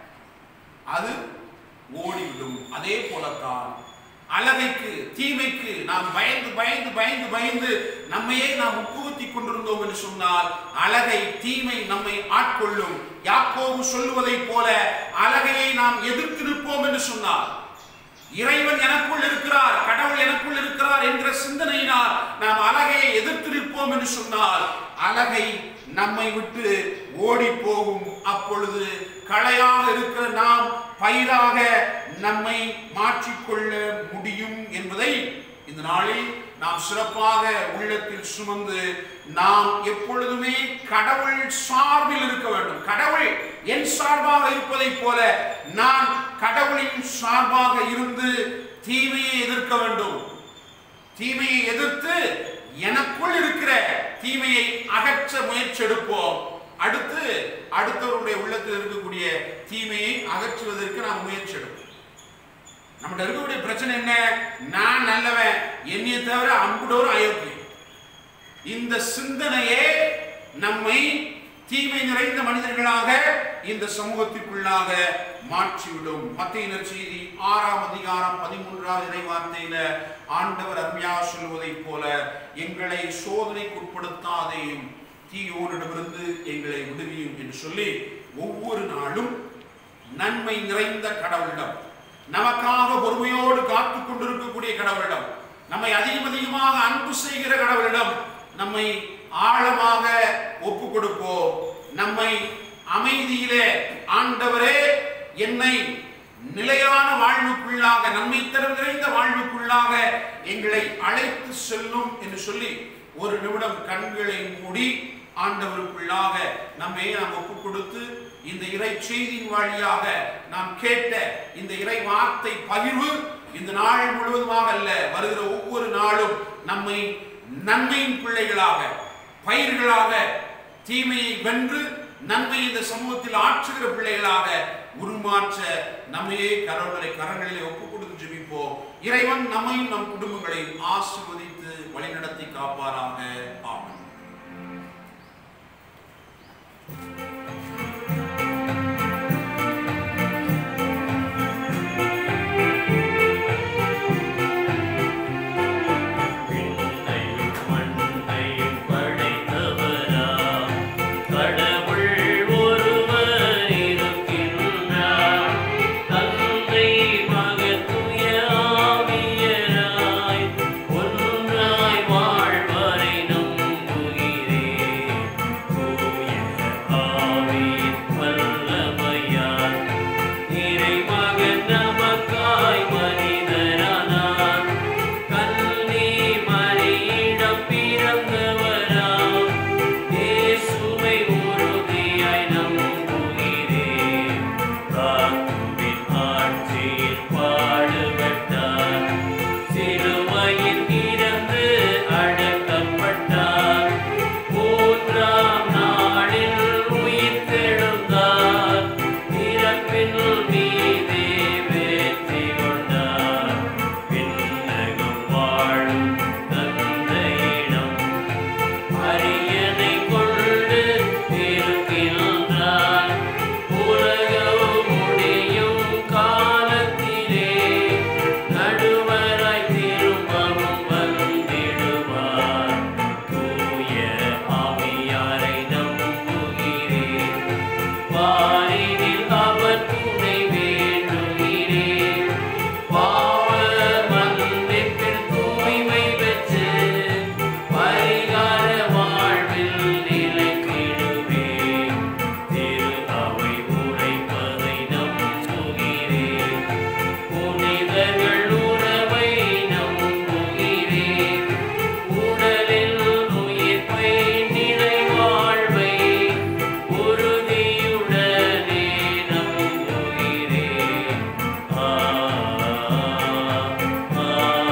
அது ஓடிவிடும் அதே போலத்தான் அழகைக்கு தீமைக்கு நாம் பயந்து பயந்து பயந்து பயந்து நம்மையே நாம் உட்புகுத்தி கொண்டிருந்தோம் என்று சொன்னால் அழகை தீமை நம்மை ஆட்கொள்ளும் யாக்கோவு சொல்லுவதைப் போல அழகையை நாம் எதிர்த்து நிற்போம் என்று சொன்னார் இறைவன் எனக்குள் இருக்கிறார் கடவுள் எனக்குள் இருக்கிறார் என்ற சிந்தனையினால் நாம் அழகையை எதிர்த்து நிற்போம் என்று சொன்னால் அழகை நம்மை விட்டு ஓடி போகும் அப்பொழுது களையாக இருக்கிற நாம் பயிராக நம்மை மாற்றிக்கொள்ள முடியும் என்பதை இந்த நாளில் நாம் சிறப்பாக உள்ளத்தில் சுமந்து நாம் எப்பொழுதுமே கடவுள் சார்பில் இருக்க வேண்டும் கடவுள் என் சார்பாக இருப்பதைப் போல நான் கடவுளின் சார்பாக இருந்து தீமையை எதிர்க்க வேண்டும் தீமையை எதிர்த்து எனக்குள் இருக்கிற தீமையை அகற்ற முயற்சி எடுப்போம் அடுத்து அடுத்தவருடைய உள்ளத்தில் இருக்கக்கூடிய தீமையை அகற்றுவதற்கு நாம் முயற்சி எடுப்போம் நம்மகிட்ட இருக்கக்கூடிய பிரச்சனை என்ன நான் நல்லவன் என்னைய தவிர அம்புடோரும் அயோக்கியம் இந்த சிந்தனையே நம்மை தீமை நிறைந்த மனிதர்களாக இந்த சமூகத்திற்குள்ளாக மாற்றிவிடும் மத்திய நற்செய்தி ஆறாம் அதிகாரம் பதிமூன்றாவது இறை வார்த்தையில ஆண்டவர் அருமையா சொல்வதைப் போல எங்களை சோதனைக்குட்படுத்தாதேயும் தீயோனிடமிருந்து எங்களை விடுவியும் என்று சொல்லி ஒவ்வொரு நாளும் நன்மை நிறைந்த கடவுளிடம் நமக்காக பொறுமையோடு காத்துக் கொண்டிருக்கக்கூடிய கடவுளிடம் நம்மை அதிகம் அதிகமாக அன்பு செய்கிற கடவுளிடம் நம்மை ஆழமாக ஒப்பு கொடுப்போம் நம்மை அமைதியிலே ஆண்டவரே என்னை நிலையான வாழ்வுக்குள்ளாக நன்மை தரம் நிறைந்த வாழ்வுக்குள்ளாக எங்களை அழைத்து செல்லும் என்று சொல்லி ஒரு நிமிடம் கண்களை மூடி ஆண்டவருக்குள்ளாக நம்மை நாம் ஒப்பு கொடுத்து இந்த இறை செய்தியின் வழியாக நாம் கேட்ட இந்த இறை வார்த்தை பகிர்வு இந்த நாள் முழுவதுமாக அல்ல வருகிற ஒவ்வொரு நாளும் நம்மை நன்மையின் பிள்ளைகளாக பயிர்களாக தீமையை வென்று நன்மை இந்த சமூகத்தில் ஆற்றுகிற பிள்ளைகளாக உருமாற்ற நம்மையே கடவுளை கரங்களிலே ஒப்பு கொடுத்து ஜெபிப்போம் இறைவன் நம்மையும் நம் குடும்பங்களையும் ஆசிர்வதித்து வழிநடத்தி காப்பாராக ஆமென் ஆ பாரினில் அவர் துணை வேண்டுகிறேன் பாவ மன்னிப்பில் தூய்மை பெற்று பரிகார வாழ்வில் நிலைத்திடுவேன் திரு அவை உரைப்பதை நம்புகிறேன் புனிதர்கள் உறவை நம்புகிறேன் உடலில் உயிர்ப்பை நிலை வாழ்வை உறுதியுடனே நம்புகிறேன் ஆ ஆ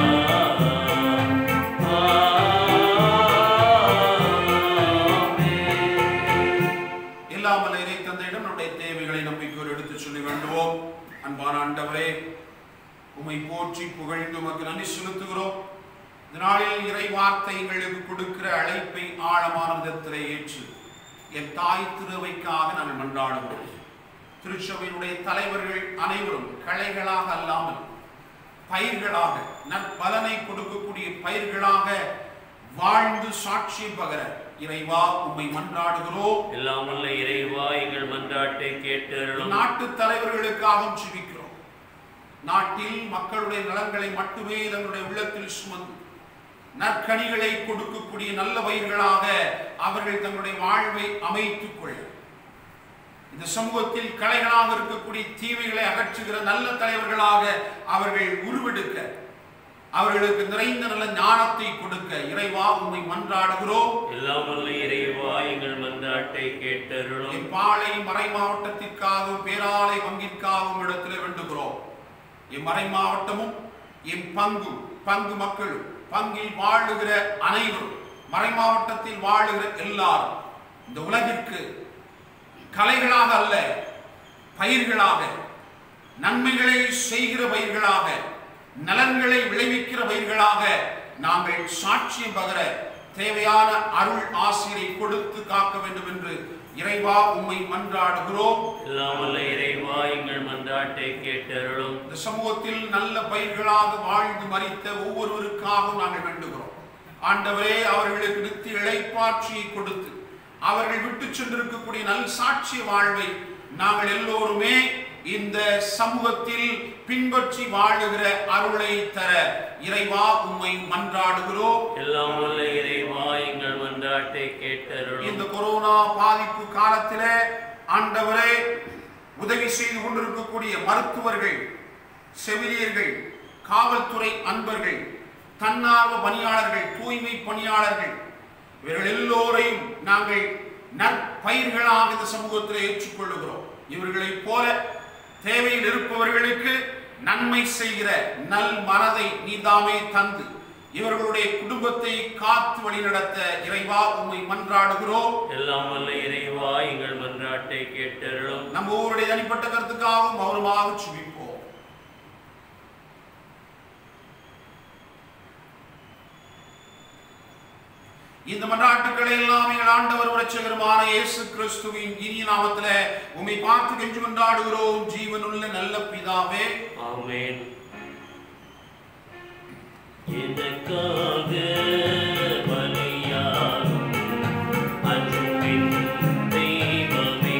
ஆமென் இல்லாமல் இறை தந்தையிடம் நம்முடைய தேவைகளை நம்பிக்கையோடு எடுத்துச் சொல்லி வேண்டுவோம் அன்பான ஆண்டவரே உம்மை போற்றி புகழ்ந்து உமக்கு நன்றி செலுத்துகிறோம் இந்த நாளில் இறை வார்த்தை எங்களுக்கு கொடுக்கிற அழைப்பை ஆழமான விதத்திலே ஏற்று என் தாய் திருவைக்காக நாங்கள் மன்றாடுகிறோம் திருச்சபையினுடைய தலைவர்கள் அனைவரும் களைகளாக அல்லாமல் பயிர்களாக நற்பலனை கொடுக்கக்கூடிய பயிர்களாக வாழ்ந்து சாட்சியம் பகர இறைவா உம்மை மன்றாடுகிறோம் எல்லாம் வல்ல இறைவா எங்கள் மன்றாட்டை கேட்டருளும் நாட்டு தலைவர்களுக்காகவும் ஜெபிக்கிறோம் நாட்டில் மக்களுடைய நலன்களை மட்டுமே தங்களுடைய உள்ளத்தில் சுமந்து நற்கனிகளை கொடுக்கக்கூடிய நல்ல பயிர்களாக அவர்கள் தங்களுடைய வாழ்வை அமைத்துக் கொள்ள இந்த சமூகத்தில் கலைகளாக இருக்கக்கூடிய தீமைகளை அகற்றுகிற நல்ல தலைவர்களாக அவர்கள் உருவெடுக்க அவர்களுக்கு நிறைந்த நல்ல ஞானத்தை கொடுக்க இறைவா உம்மை மன்றாடுகிறோம் எல்லாம் வல்ல இறைவா எங்கள் மன்றாட்டை கேட்டருளும் என் பாளை மறை மாவட்டத்திற்காகவும் பேராலை வங்கிற்காகவும் இடத்திலே வேண்டுகிறோம் என் மறை மாவட்டமும் என் பங்கும் பங்கு மக்களும் பங்கில் வாழுகிற அனைவரும் மறை மாவட்டத்தில் வாழுகிற எல்லாரும் இந்த உலகிற்கு கலைகளாக அல்ல பயிர்களாக நன்மைகளை செய்கிற பயிர்களாக நலன்களை விளைவிக்கிற பயிர்களாக நாங்கள் சாட்சியம் பகர தேவையான அருள் ஆசிரியை கொடுத்து காக்க வேண்டும் என்று இறைவா உம்மை மன்றாடுகிறோம் எல்லாம் வல்ல இறைவா எங்கள் மன்றாட்டை கேட்டருளும் இந்த சமூகத்தில் நல்ல பயிர்களாக வாழ்ந்து மறித்த ஒவ்வொருவருக்காகவும் நாங்கள் வேண்டுகிறோம் ஆண்டவரே அவர்களுக்கு நித்திய இளைப்பாட்சியை கொடுத்து அவர்கள் விட்டு சென்றிருக்கக்கூடிய நல் சாட்சிய வாழ்வை நாங்கள் எல்லோருமே இந்த சமூகத்தில் பின்பற்றி வாழுகிற அருளை தர இறைவா உம்மை மன்றாடுகிறோம் எல்லாம் வல்ல இறைவா எங்கள் மன்றாட்டை கேட்டருளும் இந்த கொரோனா பாதிப்பு காலத்திலே ஆண்டவரே உதவி செய்து கொண்டிருக்கக்கூடிய மருத்துவர்கள் செவிலியர்கள் காவல்துறை அன்பர்கள் தன்னார்வ பணியாளர்கள் தூய்மை பணியாளர்கள் இவர்கள் எல்லோரையும் நாங்கள் நற்பயிர்களாக இந்த சமூகத்தில் ஏற்றுக்கொள்ளுகிறோம் இவர்களைப் போல தேவையில் இருப்பவர்களுக்கு நன்மை செய்கிற நல் மனதை நீதாமே தந்து இவர்களுடைய குடும்பத்தை காத்து வழிநடத்த இறைவா உம்மை மன்றாடுகிறோம் எல்லாம் வல்ல இறைவா எங்கள் மன்றாட்டை கேட்டருளும் நம்ம ஒவ்வொருடைய தனிப்பட்ட கருத்துக்காகவும் மௌனமாக சுமிப்போம் இந்த மன்றாட்டுக்களை எல்லாம் எங்கள் ஆண்டவர் உரட்சகருமான இயேசு கிறிஸ்துவின் இனிய நாமத்தில உம்மை பார்த்து கெஞ்சு கொண்டாடுகிறோம் ஜீவனுள்ள நல்ல பிதாவே ஆமென் எனக்காக பலியாகும் அன்பின் தெய்வமே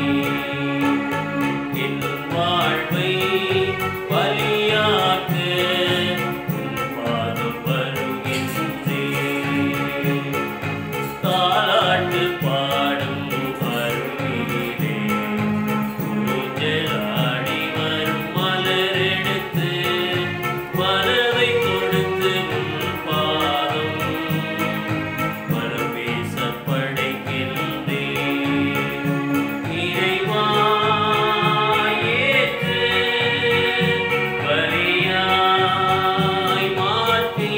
என் வாழ்வை பலியாக்க உன் பாதம் வருகின்றேன் தாலாட்டு பாடும் அருகிலே ஊஞ்சலாடி வரும் மலரெடுத்து மனதை கொடுத்து உன் பாதம் மனம் பேச படைக்கின்றேன் இறைவா ஏற்று பலியாய் மாற்றி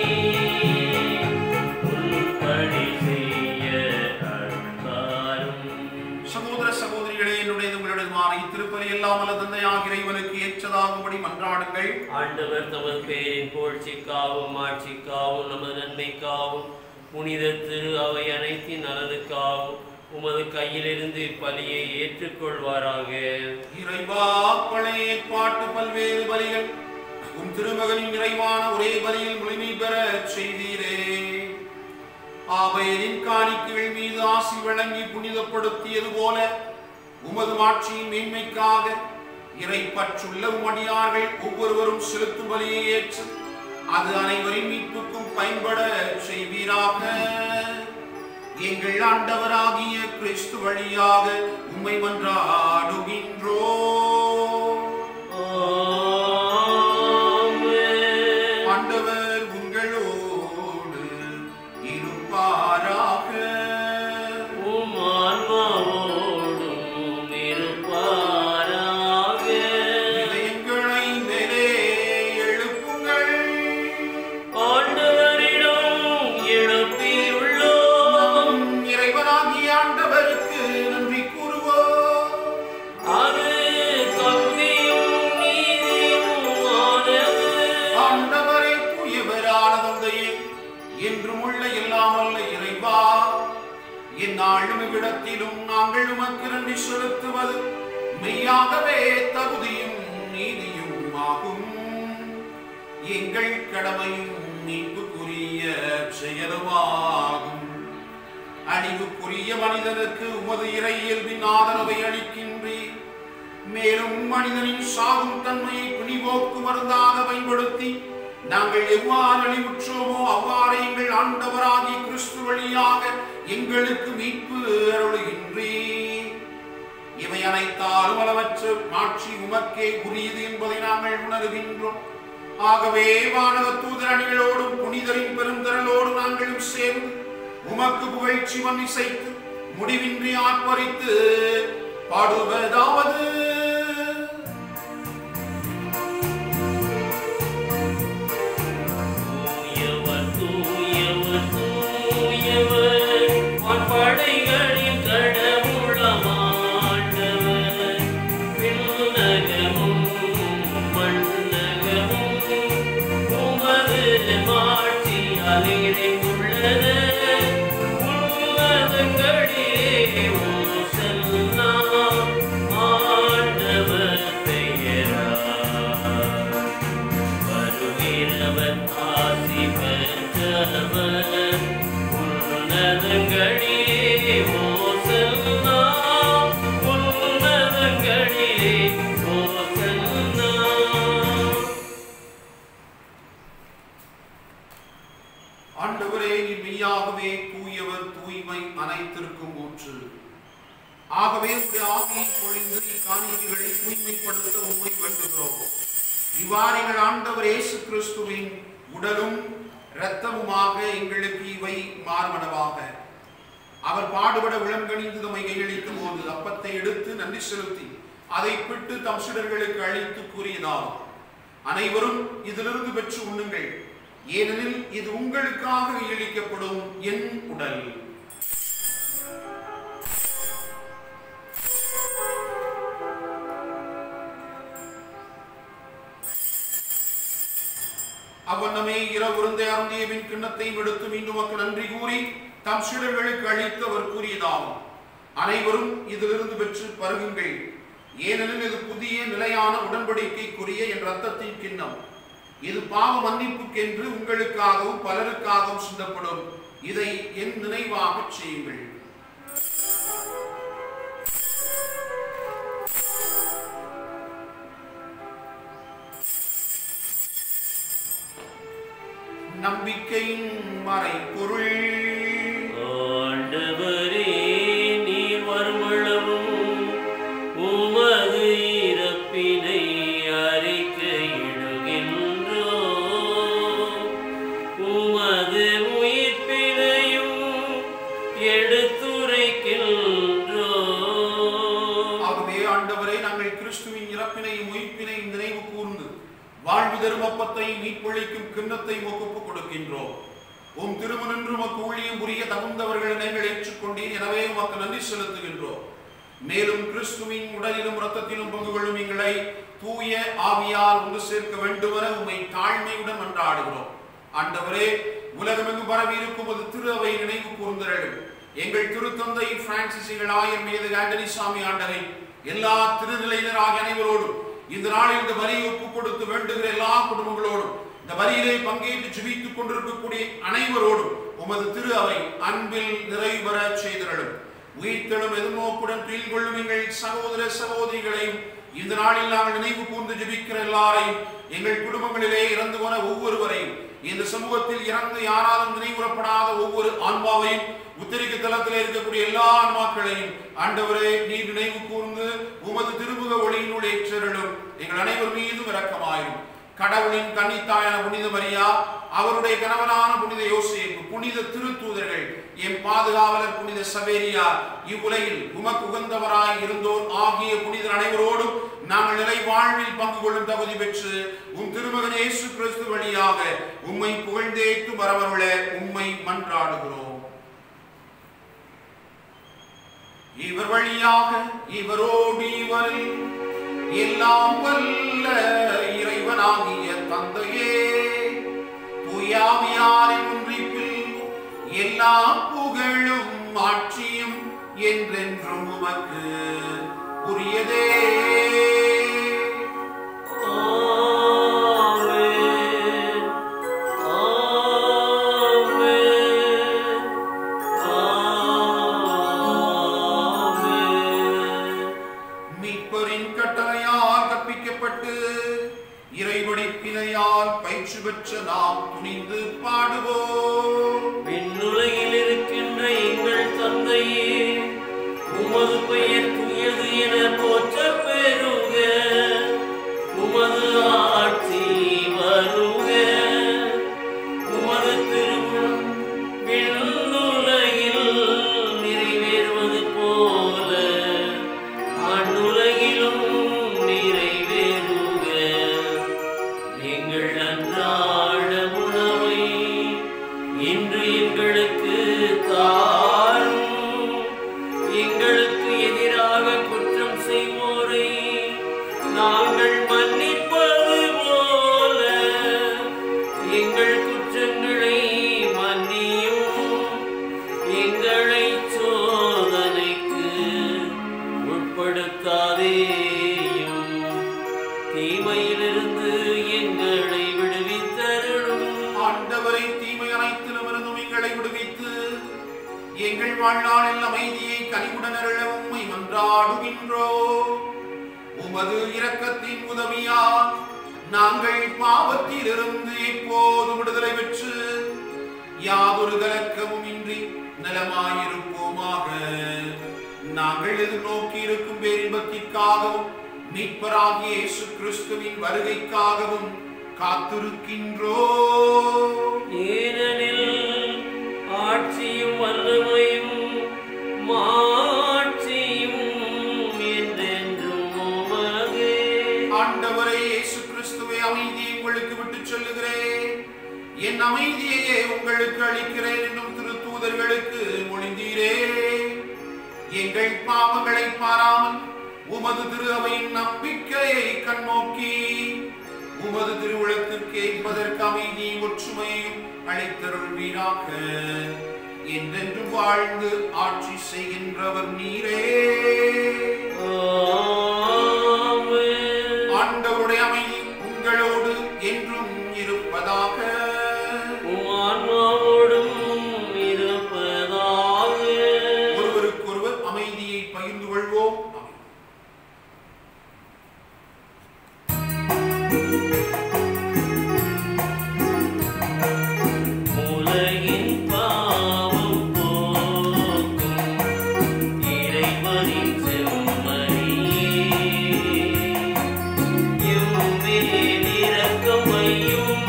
உன்படி செய்ய அருள்தாரும் சகோதர சகோதரிகளே என்னுடைய உங்களுடையதுமான இத்திருப்பலி எல்லாம் அல்ல தந்தையாக இறைவனுக்கு ஏற்றதாகும்படி மன்றாடுங்கள் ஆண்டவர் தமது பேரின் புகழ்ச்சிக்காகவும் ஆட்சிக்காகவும் நமது நன்மைக்காகவும் புனித திரு அவை அனைத்தின் நலனுக்காகவும் உமது கையிலிருந்து இப்பலியை ஏற்றுக்கொள்வாராக இறைவா பழைய ஏற்பாட்டு பல்வேறு பலிகள் உம் திருமகனின் நிறைவான ஒரே பலியில் முழுமை பெற செய்தீரே ஆபேலின் காணிக்கைகள் மீது ஆசி வழங்கி புனிதப்படுத்தியது போல உமது மாட்சியின் மேன்மைக்காக இறை பற்றுள்ள உமடியார்கள் ஒவ்வொருவரும் செலுத்தும் பலியை ஏற்று அது அனைவரின் மீட்புக்கும் பயன்பட செய்வீராக எங்கள் ஆண்டவராகிய கிறிஸ்து வழியாக உம்மை மன்றாடுகின்றோ ஆமென். ஆண்டவர் உங்களோடு இருப்பாராக உம் ஆன்மாவோடும் இருப்பாராக. இதயங்களை மேலே எழுப்புங்கள் ஆண்டவரிடம் எழுப்பியுள்ளோம். நம் இறைவனாகிய ஆண்டவருக்கு நன்றி கூறுவோம் அது தகுதியும் நீதியுமானது. ஆண்டவரை தூயவரான தந்தையே என்றும் உள்ள இல்லாமல்ல இறைவா எந்நாளும் இவ்விடத்திலும் நாங்கள் உமக்கு நன்றி செலுத்துவது மெய்யாகவே தகுதியும் நீதியும் ஆகும் எங்கள் கடமையும் மீட்புக்குரிய செயலுமாகும் அழிவுக்குரிய மனிதனுக்கு உமது இறை இயல்பின் ஆதரவை அளிக்கின்றீர் மேலும் மனிதனின் சாகும் தன்மையை பிணிபோக்கு மருந்தாக பயன்படுத்தி நாங்கள் எவ்வாறு அழிவுற்றோமோ அவ்வாறு எங்கள் ஆண்டவராகிய கிறிஸ்து வழியாக எங்களுக்கு மீட்பு அருளுகின்றீர் இவை அனைத்தாலும் அளவற்ற மாட்சி உமக்கே உரியது என்பதை நாங்கள் உணர்கின்றோம் ஆகவே வானக தூதர் அணிகளோடும் புனிதரின் பெருந்திரளோடு நாங்களும் சேர்ந்து உமக்கு புகழ்ச்சி இசைத்து முடிவின்றி ஆர்ப்பரித்து பாடுவதாவது தூயவர், தூயவர், தூயவர், வான்படைகளின் கடவுளம் ஆண்டவர். விண்ணகமும் மண்ணகமும் உமது மாட்சியால் நிறைந்துள்ளது. உன்னதங்களிலே ஓசன்னா, ஆண்டவர் பெயரால். வருகிறவர் ஆசி பெற்றவர் உன்னதங்களிலே ஓசன்னா உன்னதங்களிலே ஓசன்னா ஆண்டவரே நீ மெய்யாகவே தூயவர் தூய்மை அனைத்திற்கும் ஊற்று ஆகவே உடைய ஆவியை பொழிந்து இக்காணிக்கைகளை தூய்மைப்படுத்த உண்மை வேண்டுகிறோம் இவ்வாறு எங்கள் ஆண்டவர் இயேசு கிறிஸ்துவின் உடலும் இரத்தமுமாக எங்களுக்கு இவை மார்மனவாக அவர் பாடுபட விளங்கணிந்து தம்மை கையளிக்கும் போது அப்பத்தை எடுத்து நன்றி செலுத்தி அதை பிட்டு தம் சிடர்களுக்கு அளித்து கூறியதாகும் அனைவரும் இதிலிருந்து பெற்று உண்ணுங்கள் ஏனெனில் இது உங்களுக்காக கையளிக்கப்படும் என் உடல் அவ்வண்ணமே இரவுருந்தை அருந்திய பின் கிண்ணத்தையும் எடுத்து மீண்டும் உமக்கு நன்றி கூறி தம் சீடர்களுக்கு அளித்து அவர் கூறியதாகும் அனைவரும் இதிலிருந்து பெற்று பருகுங்கள் ஏனெனில் இது புதிய நிலையான உடன்படிக்கைக்குரிய என் ரத்தத்தின் கிண்ணம் இது பாவ மன்னிப்புக்கென்று உங்களுக்காகவும் பலருக்காகவும் சிந்தப்படும் இதை என் நினைவாகச் செய்யுங்கள் நம்பிக்கையின் மறைபொருள் ஆண்டவரே நீர் வருமளவும் உமது இறப்பினை அறிக்கையிடுகின்றோ உமது உயிர்ப்பினையும் எடுத்துரைக்கின்றோ ஆகவே ஆண்டவரே நாங்கள் கிறிஸ்துவின் இறப்பினையும் உயிர்ப்பினையும் நினைவு கூர்ந்து வாழ்வு தரும் அப்பத்தை மீட்பளிக்கும் கிண்ணத்தை ஒப்புக் கொடுக்கின்றோம் உம் திருமணன்று உமக்கு ஊழியம் புரிய தகுந்தவர்களை நீங்கள் ஏற்றுக்கொண்டீர் எனவே உமக்கு நன்றி செலுத்துகின்றோம் மேலும் கிறிஸ்துவின் உடலிலும் இரத்தத்திலும் பங்கு கொள்ளும் எங்களை தூய ஆவியால் ஒன்று சேர்க்க வேண்டுமென உம்மை தாழ்மையுடன் மன்றாடுகிறோம் ஆண்டவரே உலகமெங்கும் பரவி இருக்கும் ஒரு திரு அவை நினைவு கூர்ந்தரலும் எங்கள் திருத்தந்தை பிரான்சிஸ் எங்கள் ஆயர் மீது ஆண்டனி சாமி ஆண்டரை எல்லா திருநிலையினர் ஆகிய அனைவரோடும் இந்த நாளில் இந்த வரியை ஒப்புக் கொடுத்து வேண்டுகிற எல்லா குடும்பங்களோடும் இந்த வரியிலே பங்கேற்று ஜெபித்துக் கொண்டிருக்கக்கூடிய அனைவரோடும் உமது திரு அவை அன்பில் நிறைவு பெற செய்திரலும் உயிர்த்தெழும் எதிர்நோக்குடன் துயில் கொள்ளும் எங்கள் சகோதர சகோதரிகளையும் இந்த நாளில் நாங்கள் நினைவு கூர்ந்து ஜெபிக்கிற எல்லாரையும் எங்கள் குடும்பங்களிலே இறந்து போன ஒவ்வொருவரையும் இந்த சமூகத்தில் இறந்து யாராலும் நினைவுறப்படாத ஒவ்வொரு ஆன்மாவையும் உத்தரிக்க தளத்தில் இருக்கக்கூடிய எல்லா ஆன்மாக்களையும் ஆண்டவரே நீர் நினைவு கூர்ந்து உமது திருமுக ஒளியினுடைய ஏற்றருளும் எங்கள் அனைவர் மீதும் இரக்கமாயிரும் கடவுளின் கன்னித்தாயான புனித மரியா அவருடைய கணவனான புனித யோசேப்பு புனித திருத்தூதர்கள் என் பாதுகாவலர் புனித சவேரியா இவ்வுலகில் உமக்கு உகந்தவராய் இருந்தோர் ஆகிய புனிதர் அனைவரோடும் நாங்கள் நிலை வாழ்வில் பங்கு கொள்ளும் தகுதி பெற்று உம் திருமகன் இயேசு கிறிஸ்து வழியாக உம்மை புகழ்ந்தேத்து வரவருள உம்மை மன்றாடுகிறோம் இவர் வழியாக இவரோடு இவரில் எல்லாம் வல்ல இறைவனாகிய தந்தையே தூயாவியாரின் ஒன்றிப்பில் எல்லா புகழும் ஆட்சியும் என்றென்றும் உமக்கு உரியதே ஆமென் ஆமென் ஆமென் மீட்பரின் கட்டளையால் கற்பிக்கப்பட்டு இறைவடிப்பினையால் பயிற்சி பெற்ற நாம் துணிந்து பாடுவோம் விண்ணுலகில் இருக்கின்ற எங்கள் தந்தையே உமது பெயர் தூயது என போற்ற பெறுக உமது ஆட்சி வருக உமது திருவுளம் விண்ணுலகில் நிறைவேறுவது போல மண்ணுலகிலும் நிறைவேறுக எங்கள் அன்றாட உணவை இன்று எங்களுக்கு தாரும் எங்களுக்கு எதிராக குற்றம் செய்வோரை நாங்கள் மன்னிப்பது போல எங்கள் குற்றங்களை மன்னியும் எங்களை சோதனைக்கு உட்படுத்தாதேயும் தீமையிலிருந்து எங்களை விடுவித்தருளும் ஆண்டவரை தீமை அனைத்திலும் இருந்தும் எங்களை விடுவித்து எங்கள் வாழ்நாளில் அமைதியை கனிவுடன் அருள உம்மை மன்றாடுகின்றோ உமது இரக்கத்தின் உதவியால் நாங்கள் பாவத்திலிருந்து எப்போது விடுதலை பெற்று யாதொரு கலக்கமும் இன்றி நலமாயிருப்போமாக நாங்கள் எதிர்நோக்கி இருக்கும் பேரின்பத்திற்காகவும் மீட்பராகிய இயேசு கிறிஸ்துவின் வருகைக்காகவும் காத்திருக்கின்றோ ஏனெனில் ஆட்சியும் வல்லமையும் மாட்சியும் என்றென்றும் உமதே. ஆண்டவரே இயேசு கிறிஸ்துவை அமைதியை உங்களுக்கு விட்டுச் சொல்லுகிறேன் என் அமைதியையே உங்களுக்கு அளிக்கிறேன் என்னும் திருத்தூதர்களுக்கு மொழிந்தீரே எங்கள் பாவங்களை பாராமல் உமது திரு அவையின் நம்பிக்கையை கண்ணோக்கி உமது திருவுளத்திற்கு ஏற்பதற்கு அமைதியும் ஒற்றுமையும் அளித்தருள்வீராக என்றென்று வாழ்ந்து ஆட்சி செய்கின்றவர் நீரே ஆமென். ஆண்டவருடைய அமைதி உங்களோடு என்றும் இருப்பதாக உம் ஆன்மாவோடும் இருப்பதாக ஒருவருக்கொருவர் அமைதியை பகிர்ந்து கொள்வோம் உலகின் பாவம் போக்கும் இறைவனின் செம்மறியே எம்மேல் இரக்கம் வையும்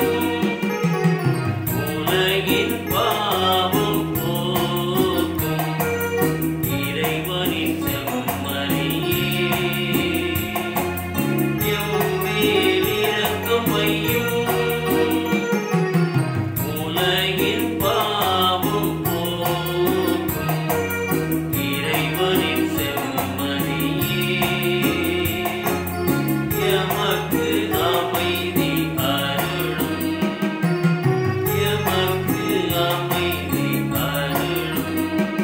உலகின் பாவம் போக்கும் இறைவனின் செம்மறியே எம்மேல் இரக்கம் வையும் உலகின் பாவம் போக்கும் இறைவனின் செம்மறியே எமக்கு அமைதி அருளும் எமக்கு அமைதி அருளும்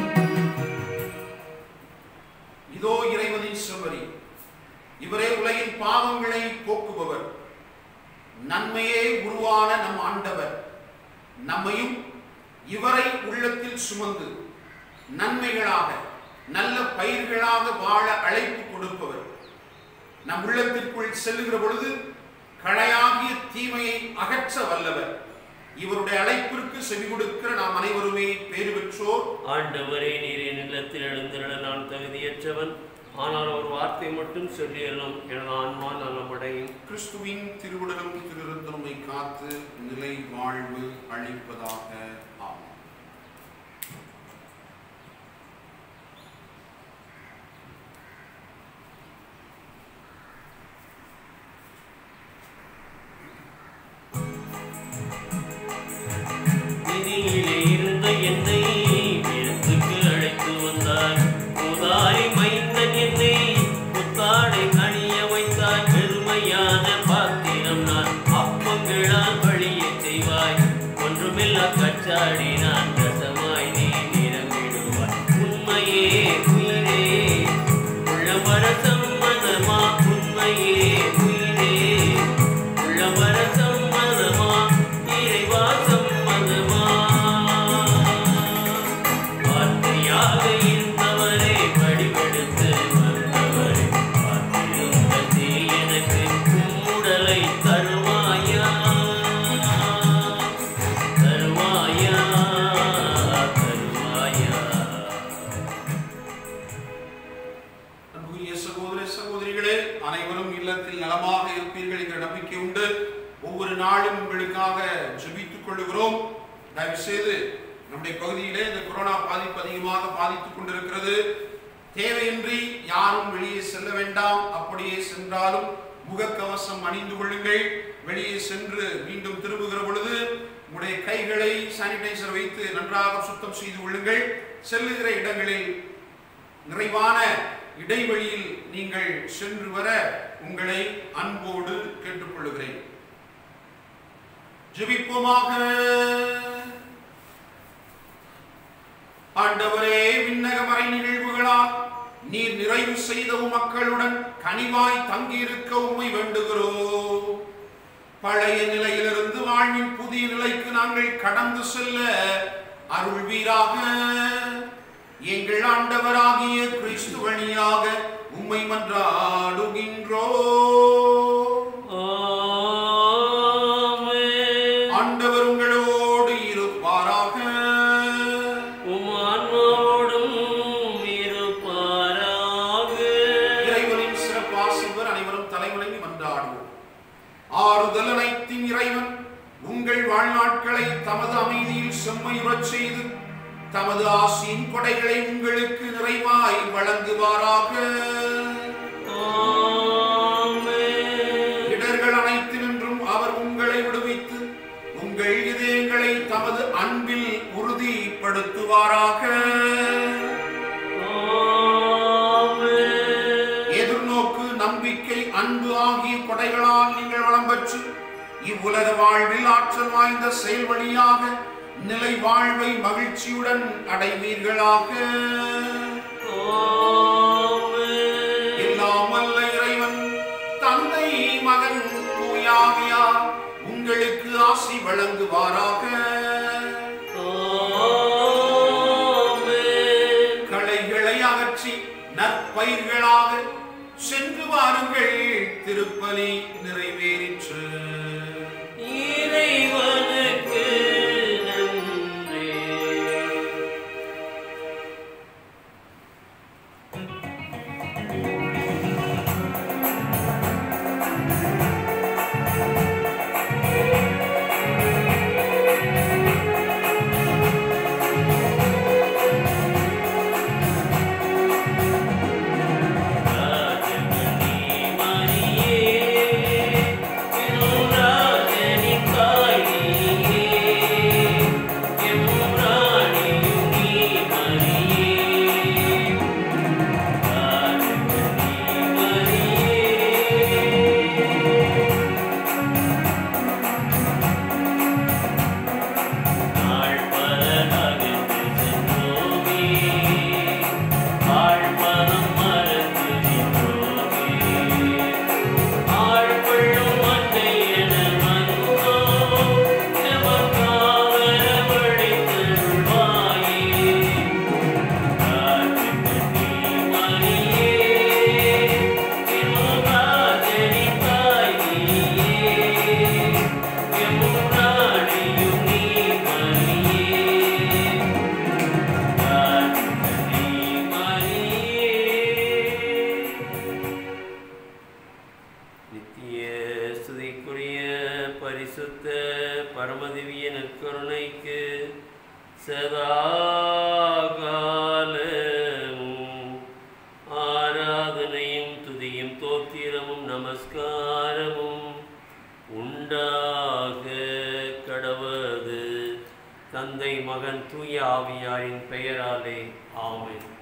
இதோ இறைவனின் செம்மறி இவரே உலகின் பாவங்களை போக்குபவர் நன்மையே உருவான நம் ஆண்டவர் நம்மையும் இவரை உள்ளத்தில் சுமந்து நன்மைகளாக நல்ல பயிர்களாக வாழ அழைப்பு கொடுப்பவர் நம் உள்ளத்திற்குள் செல்லுகிற பொழுது களையாகிய தீமையை அகற்ற வல்லவர் இவருடைய அழைப்பிற்கு செவி கொடுக்கிற நாம் அனைவருமே பேறு பெற்றோர் ஆண்டவரே நீர் என் இல்லத்தில் எழுந்திருட நான் தகுதியற்றவன் ஆனால் ஒரு வார்த்தை மட்டும் சொல்லியலும் எனது ஆன்மா நலமடையும் கிறிஸ்துவின் திருவுடலும் திருத்தலுமை காத்து நிலை வாழ்வு அளிப்பதாக ஆமாம் விதியிலே இருந்த என்னை விருந்துக்கு அழைத்து வந்தார் உதாரி மைந்தன் என்னை புத்தாடை அணிய வைத்தார் பெருமையான பாத்திரம் நான் அப்பங்களால் வழியை செய்வாய் ஒன்றுமில்லா கச்சாடி நான் ரசமாய் நீ நிறமிடுவாய் உண்மையே உயிரே உள்ளவர சம்மதமா உண்மையே உயிரே உள்ளவர சம்மதமா இறைவா சம்மதமா வார்த்தையாக இருந்தவரே வடிவெடுத்து வந்தவரே பார்த்திருந்த தீ எனக்கு உம்முடலை தருவாயா தருவாயா தருவாயா அன்புக்குரிய சகோதர சகோதரிகளே அனைவரும் இல்லத்தில் நலமாக இருப்பீர்கள் என்ற நம்பிக்கை உண்டு ஒவ்வொரு நாளும் உங்களுக்காக ஜெபித்துக் கொள்கிறோம் தயவு செய்து நம்முடைய பகுதியிலே இந்த கொரோனா பாதிப்பு அதிகமாக பாதித்துக் கொண்டிருக்கிறது தேவையின்றி யாரும் வெளியே செல்ல வேண்டாம் அப்படியே சென்றாலும் முகக்கவசம் அணிந்து கொள்ளுங்கள் வெளியே சென்று மீண்டும் திரும்புகிற பொழுது உங்களுடைய கைகளை சானிடைசர் வைத்து நன்றாக சுத்தம் செய்து கொள்ளுங்கள் செல்லுகிற இடங்களில் நிறைவான இடைவெளியில் நீங்கள் சென்று வர உங்களை அன்போடு கேட்டுக்கொள்கிறேன் ஜெபிப்போமாக ஆண்டவரே விண்ணக மறை நிகழ்வுகளால் நீர் நிறைவு செய்த உம் மக்களுடன் கனிவாய் தங்கியிருக்க உம்மை வேண்டுகிறோம் பழைய நிலையிலிருந்து வாழ்வின் புதிய நிலைக்கு நாங்கள் கடந்து செல்ல அருள்வீராக எங்கள் ஆண்டவராகிய கிறிஸ்து வழியாக உம்மை மன்றாடுகின்றோ ஆமென். ஆண்டவர் உங்களோடு இருப்பாராக உம் ஆன்மாவோடும் இருப்பாராக. இறைவனின் சிறப்பாசிவர் அனைவரும் தலைவணங்கி மன்றாடுவோம் ஆறுதல் அனைத்தின் இறைவன் உங்கள் வாழ்நாட்களை தமது அமைதியில் செம்மையுறச் செய்து தமது ஆசியின் கொடைகளை உங்களுக்கு நிறைவாய் வழங்குவாராக ஆமென். இடர்கள் அனைத்தினின்றும் அவர் உங்களை விடுவித்து உங்கள் இதயங்களை தமது அன்பில் உறுதிப்படுத்துவாராக ஆமென். எதிர்நோக்கு நம்பிக்கை அன்பு ஆகிய கொடைகளால் நீங்கள் வளம் பெற்று இவ்வுலக வாழ்வில் ஆற்றல் வாய்ந்த செயல் வழியாக நிலை வாழ்வை மகிழ்ச்சியுடன் அடைவீர்களாக ஆமென். எல்லாம் வல்ல இறைவன் தந்தை மகன் தூயாவியார் உங்களுக்கு ஆசி வழங்குவாராக ஆமென். களைகளை அகற்றி நற்பயிர்களாக சென்று வாருங்கள் திருப்பலி நிறைவேறிற்று இறைவனுக்கு நன்றி ராஜமணி மரியே ராஜனின் தாய் பரிசுத்த பரமதிவிய நற்கருணைக்கு சதா காலமும் ஆராதனையும் துதியும் தோத்திரமும் நமஸ்காரமும் உண்டாக கடவது தந்தை மகன் தூய ஆவியாரின் பெயராலே ஆமென்